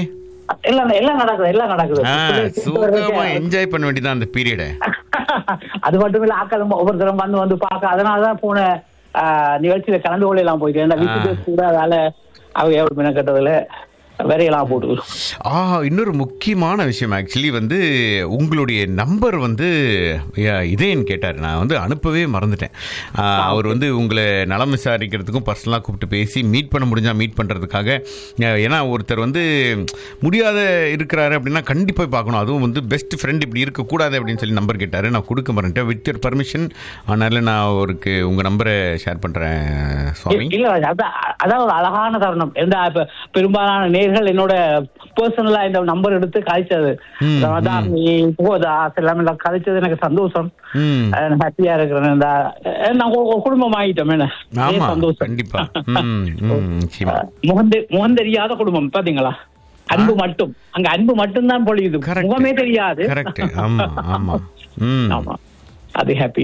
எல்லாம் எல்லாம் நடக்குது எல்லாம் நடக்குது ஆ, சுகமா என்ஜாய் பண்ண வேண்டியதான் அந்த பீரியட அது மட்டும் இல்ல ஆக்கள் ஒவ்வொருத்தரும் வந்து வந்து பார்க்க அதனாலதான் போன ஆ, நிகழ்ச்சியில கலந்து கொள்ளலாம் போயிட்டு ஏன்னா விசிட்டர்ஸ் கூட அதால அவங்க எவ்வளவு மெனக்கட்டதுல விரையெல்லாம் போட்டு ஆ இன்னொரு முக்கியமான விஷயம் ஆக்சுவலி வந்து உங்களுடைய நம்பர் வந்து யா- இதேன்னு கேட்டார் நான் வந்து அனுப்பவே மறந்துட்டேன் ஆ, அவர் வந்து உங்களை நலம் விசாரிக்கிறதுக்கும் பர்சனலாக கூப்பிட்டு பேசி மீட் பண்ண முடிஞ்சா மீட் பண்ணுறதுக்காக ஏன்னா ஒருத்தர் வந்து முடியாத இருக்கிறாரு அப்படின்னா கண்டிப்பாக போய் பார்க்கணும் அதுவும் வந்து பெஸ்ட் ஃப்ரெண்ட் இப்படி இருக்கக்கூடாது அப்படின்னு சொல்லி நம்பர் கேட்டார் நான் கொடுக்க மறந்துட்டேன் வித் யர் பர்மிஷன் அதனால நான் அவருக்கு உங்கள் நம்பரை ஷேர் பண்ணுறேன் சுவாமி இல்ல ராஜா, அதான் அதான் ஒரு அழகான தருணம் எந்த இப்ப பெரும்பாலான நேர்கள் என்னோட பர்சனலா இந்த நம்பர் எடுத்து கழிச்சது ம், அதான் நீ போதா எல்லாமே எல்லாம் கழிச்சது எனக்கு சந்தோஷம் ம் ஹாப்பியா இருக்கிறேன் இந்த அஹ், நான் ஒரு ஒரு குடும்பம் ஆகிட்டோம் என்ன ஆமா ஏன் சந்தோஷம் கண்டிப்பா ம் ம் நிச்சயமா முகந்தெ முகந்தெரியாத குடும்பம் பாத்தீங்களா அன்பு மட்டும் அங்க அன்பு மட்டும்தான் பொழியுது முகமே தெரியாது கரெக்ட் ஆமா ஆமா ம் ஆமா அது ஹாப்பி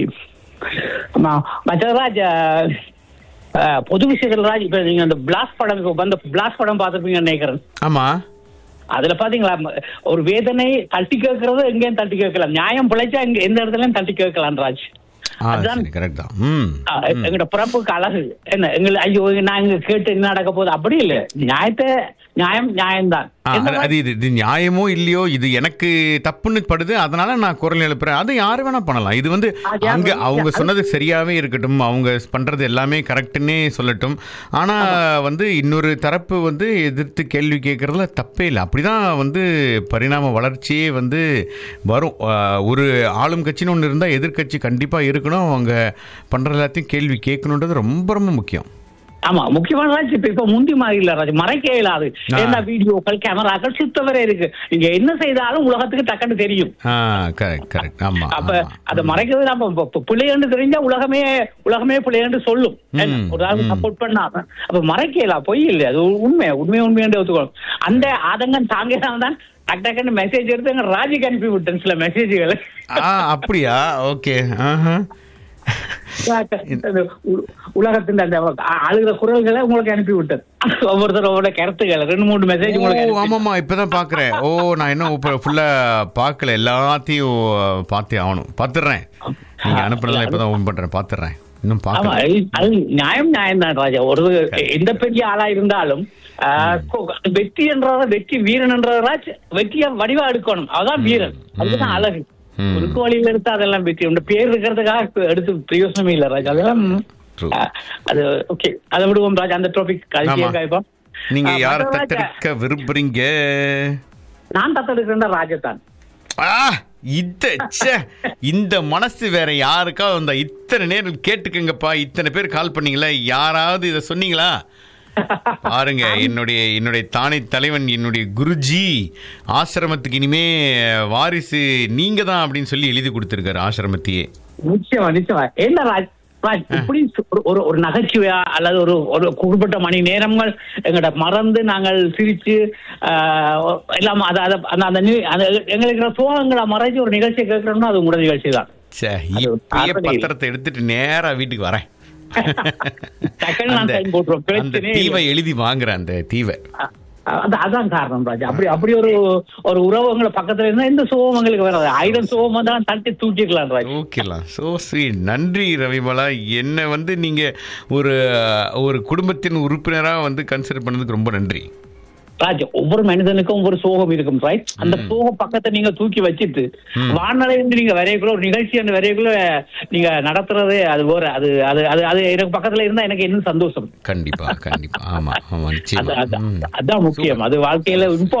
மற்ற ராஜ் அஹ், அஹ், பொது விஷயத்துல ராஜ் இப்ப நீங்க அந்த பிளாஸ் படம் இப்ப வந்த பிளாஸ் படம் பார்த்திருப்பீங்கன்னு நினைக்கிறேன் ஆமா அதுல பாத்தீங்களா ம- ஒரு வேதனை தட்டி கேட்கறது எங்கேயும் தட்டி கேட்கலாம் நியாயம் பிழைச்சா எங்க எந்த இடத்துலயும் தட்டி கேட்கலாம் ராஜ் ஆ சரி கரெக்ட் தான் ம் ஆ, எங்கட பிறப்புக்கு அழகு என்ன எங்களை ஐயோ நாங்க கேட்டு என்ன நடக்க போகுது அப்படி இல்ல நியாயத்தை நியாயம் நியாயம்தான் ஆ, அது- அது இது இது நியாயமோ இல்லையோ இது எனக்கு தப்புன்னு படுது அதனால நான் குரல் எழுப்புறேன் அது யாரு வேணா பண்ணலாம் இது வந்து அங்க அவங்க சொன்னது சரியாவே இருக்கட்டும் அவங்க பண்றது எல்லாமே கரெக்ட்னே சொல்லட்டும் ஆனா வந்து இன்னொரு தரப்பு வந்து எதிர்த்து கேள்வி கேட்கறதுல தப்பே இல்லை அப்படிதான் வந்து பரிணாம வளர்ச்சியே வந்து வரும் ஆ, ஒரு ஆளும் கட்சின்னு ஒன்று இருந்தால் எதிர்க்கட்சி கண்டிப்பா இருக்கணும் அவங்க பண்ற எல்லாத்தையும் கேள்வி கேட்கணுன்றது ரொம்ப ரொம்ப முக்கியம் ஆமா முக்கியமான ராஜ் இப்ப இப்ப முந்தி மாதிரி இல்ல ராஜ் மறைக்க இயலாது ஆ. ஏன்னா வீடியோக்கள் கேமராக்கள் சுத்தவரை இருக்கு நீங்க என்ன செய்தாலும் உலகத்துக்கு டக்குன்னு தெரியும் ஆ கரெக்ட் கரெக்ட் ஆமா அப்ப அதை மறைக்கிறது நம்ம இப்ப- இப்ப பிள்ளைன்னு தெரிஞ்சா உலகமே உலகமே பிள்ளைன்னு சொல்லும் என்ன? ம், ஒரு ஆள் சப்போர்ட் பண்ணாம அப்ப மறைக்கலாம் பொய் இல்லை அது உண்மை உண்மை உண்மையான ஒத்துக்கணும் அந்த ஆதங்கம் தாங்கிறான் தான் டக் டக்குன்னு மெசேஜ் எடுத்து எங்க ராஜுக்கு அனுப்பி விட்டேன் சில மெசேஜ்களை ஆ அப்படியா ஓகே ஆஹா உலகத்தின் அந்த அ- அழுகிற குரல்களை உங்களுக்கு அனுப்பி விட்டது ஒவ்வொருத்தர் ஒவ்வொரு கருத்துக்களை ரெண்டு மூணு மெசேஜ் உங்களுக்கு ஓ அனுப்பி ஆமாமா இப்பதான் பாக்குறேன் ஓ நான் இன்னும் இப்ப ஃபுல்லா பார்க்கல எல்லாத்தையும் பார்த்தே ஆகணும் பாத்துறேன் நீங்க அனுப்புறதெல்லாம் இப்பதான் ஓபன் பண்றேன் பாத்துறேன் இன்னும் ஆமா பார்க்கல அது- அது நியாயம் நியாயம் தான் ராஜா ஒரு எந்த பெரிய ஆளா இருந்தாலும் ஆஹ், கொ- வெற்றி என்றத வெற்றி வீரன் என்றதாச்சு வெற்றியா வடிவா எடுக்கணும் அதான் வீரன் அதுதான் அழகு குறுக்கு வழியில் எடுத்தா அதெல்லாம் வெற்றி உங்க பேர் இருக்கிறதுக்காக இப்ப எடுத்து பிரயோசனமே இல்ல ராஜா அதெல்லாம் ஆஹ், அது ஓகே அதை விடுவோம் ராஜா அந்த டாபிக் கழிச்சியே ஆமா. காய்ப்போம் நீங்க ஆஹ், யார மற்ற ராஜா, தத்தெடுக்க விரும்புறீங்க நான் தத்தெடுக்கிறேன் ராஜத்தான் ஆ இந்த ச்சே, இந்த மனசு வேற யாருக்கா வந்தா இத்தனை நேரம் கேட்டுக்கங்கப்பா இத்தனை பேர் கால் பண்ணீங்களா யாராவது இதை சொன்னீங்களா பாருங்க என்னுடைய என்னுடைய தானை தலைவன் என்னுடைய குருஜி ஆசிரமத்துக்கு இனிமே வாரிசு நீங்க தான் அப்படின்னு சொல்லி எழுதி கொடுத்துருக்காரு ஆசிரமத்தையே நிச்சயமா நிச்சயமா என்ன ராஜ் ராஜ் இப்படி ஒரு- ஒரு ஒரு நகைச்சுவையா அல்லது ஒரு ஒரு குறிப்பிட்ட மணி நேரங்கள் எங்கட மறந்து நாங்கள் சிரிச்சு ஆஹ், எல்லாம் அதை அதை அந்த அந்த நிக- அந்த எங்களுக்கு சோகங்களை மறைச்சு ஒரு நிகழ்ச்சியை கேட்கறோம்னா அது உங்களோட நிகழ்ச்சி தான் ச்சே, இப்பயே ஆர்வம் இல்லை. பத்திரத்தை எடுத்துட்டு நேரா வீட்டுக்கு வரேன் டக்குன்னு நான் அந்த- sign போட்டுருவேன். அந்த பிரச்சனையே தீவை இல்லை. எழுதி வாங்குறேன் அந்த தீவை அது- அதான் காரணம் ராஜா அப்படி அப்படி ஒரு ஒரு உறவு எங்களை பக்கத்துல இருந்தா எந்த சோகம் எங்களுக்கு வராது ஆயிரம் சோகம் தான் தட்டி தூக்கிக்கலாம் ராஜா ஓகேலாம் ஸோ ஸ்வீட் நன்றி ரவிமலா என்னை வந்து நீங்க ஒரு ஒரு குடும்பத்தின் உறுப்பினரா வந்து கன்சிடர் பண்ணதுக்கு ரொம்ப நன்றி ராஜ் ஒவ்வொரு மனிதனுக்கும் ஒவ்வொரு சோகம் இருக்கும் ரைட் அந்த சோக பக்கத்தை நீங்க தூக்கி வச்சிட்டு வானலை இருந்து நீங்க வரையக்குள்ள ஒரு நிகழ்ச்சி அந்த வரையக்குள்ள நீங்க நடத்துறதே அது வேற அது அது அது அது எனக்கு பக்கத்துல இருந்தா எனக்கு இன்னும் சந்தோஷம் கண்டிப்பா கண்டிப்பா ஆமா ஆமா அது- நிச்சயமா அது- ம். அதான் முக்கியம் அது வாழ்க்கையில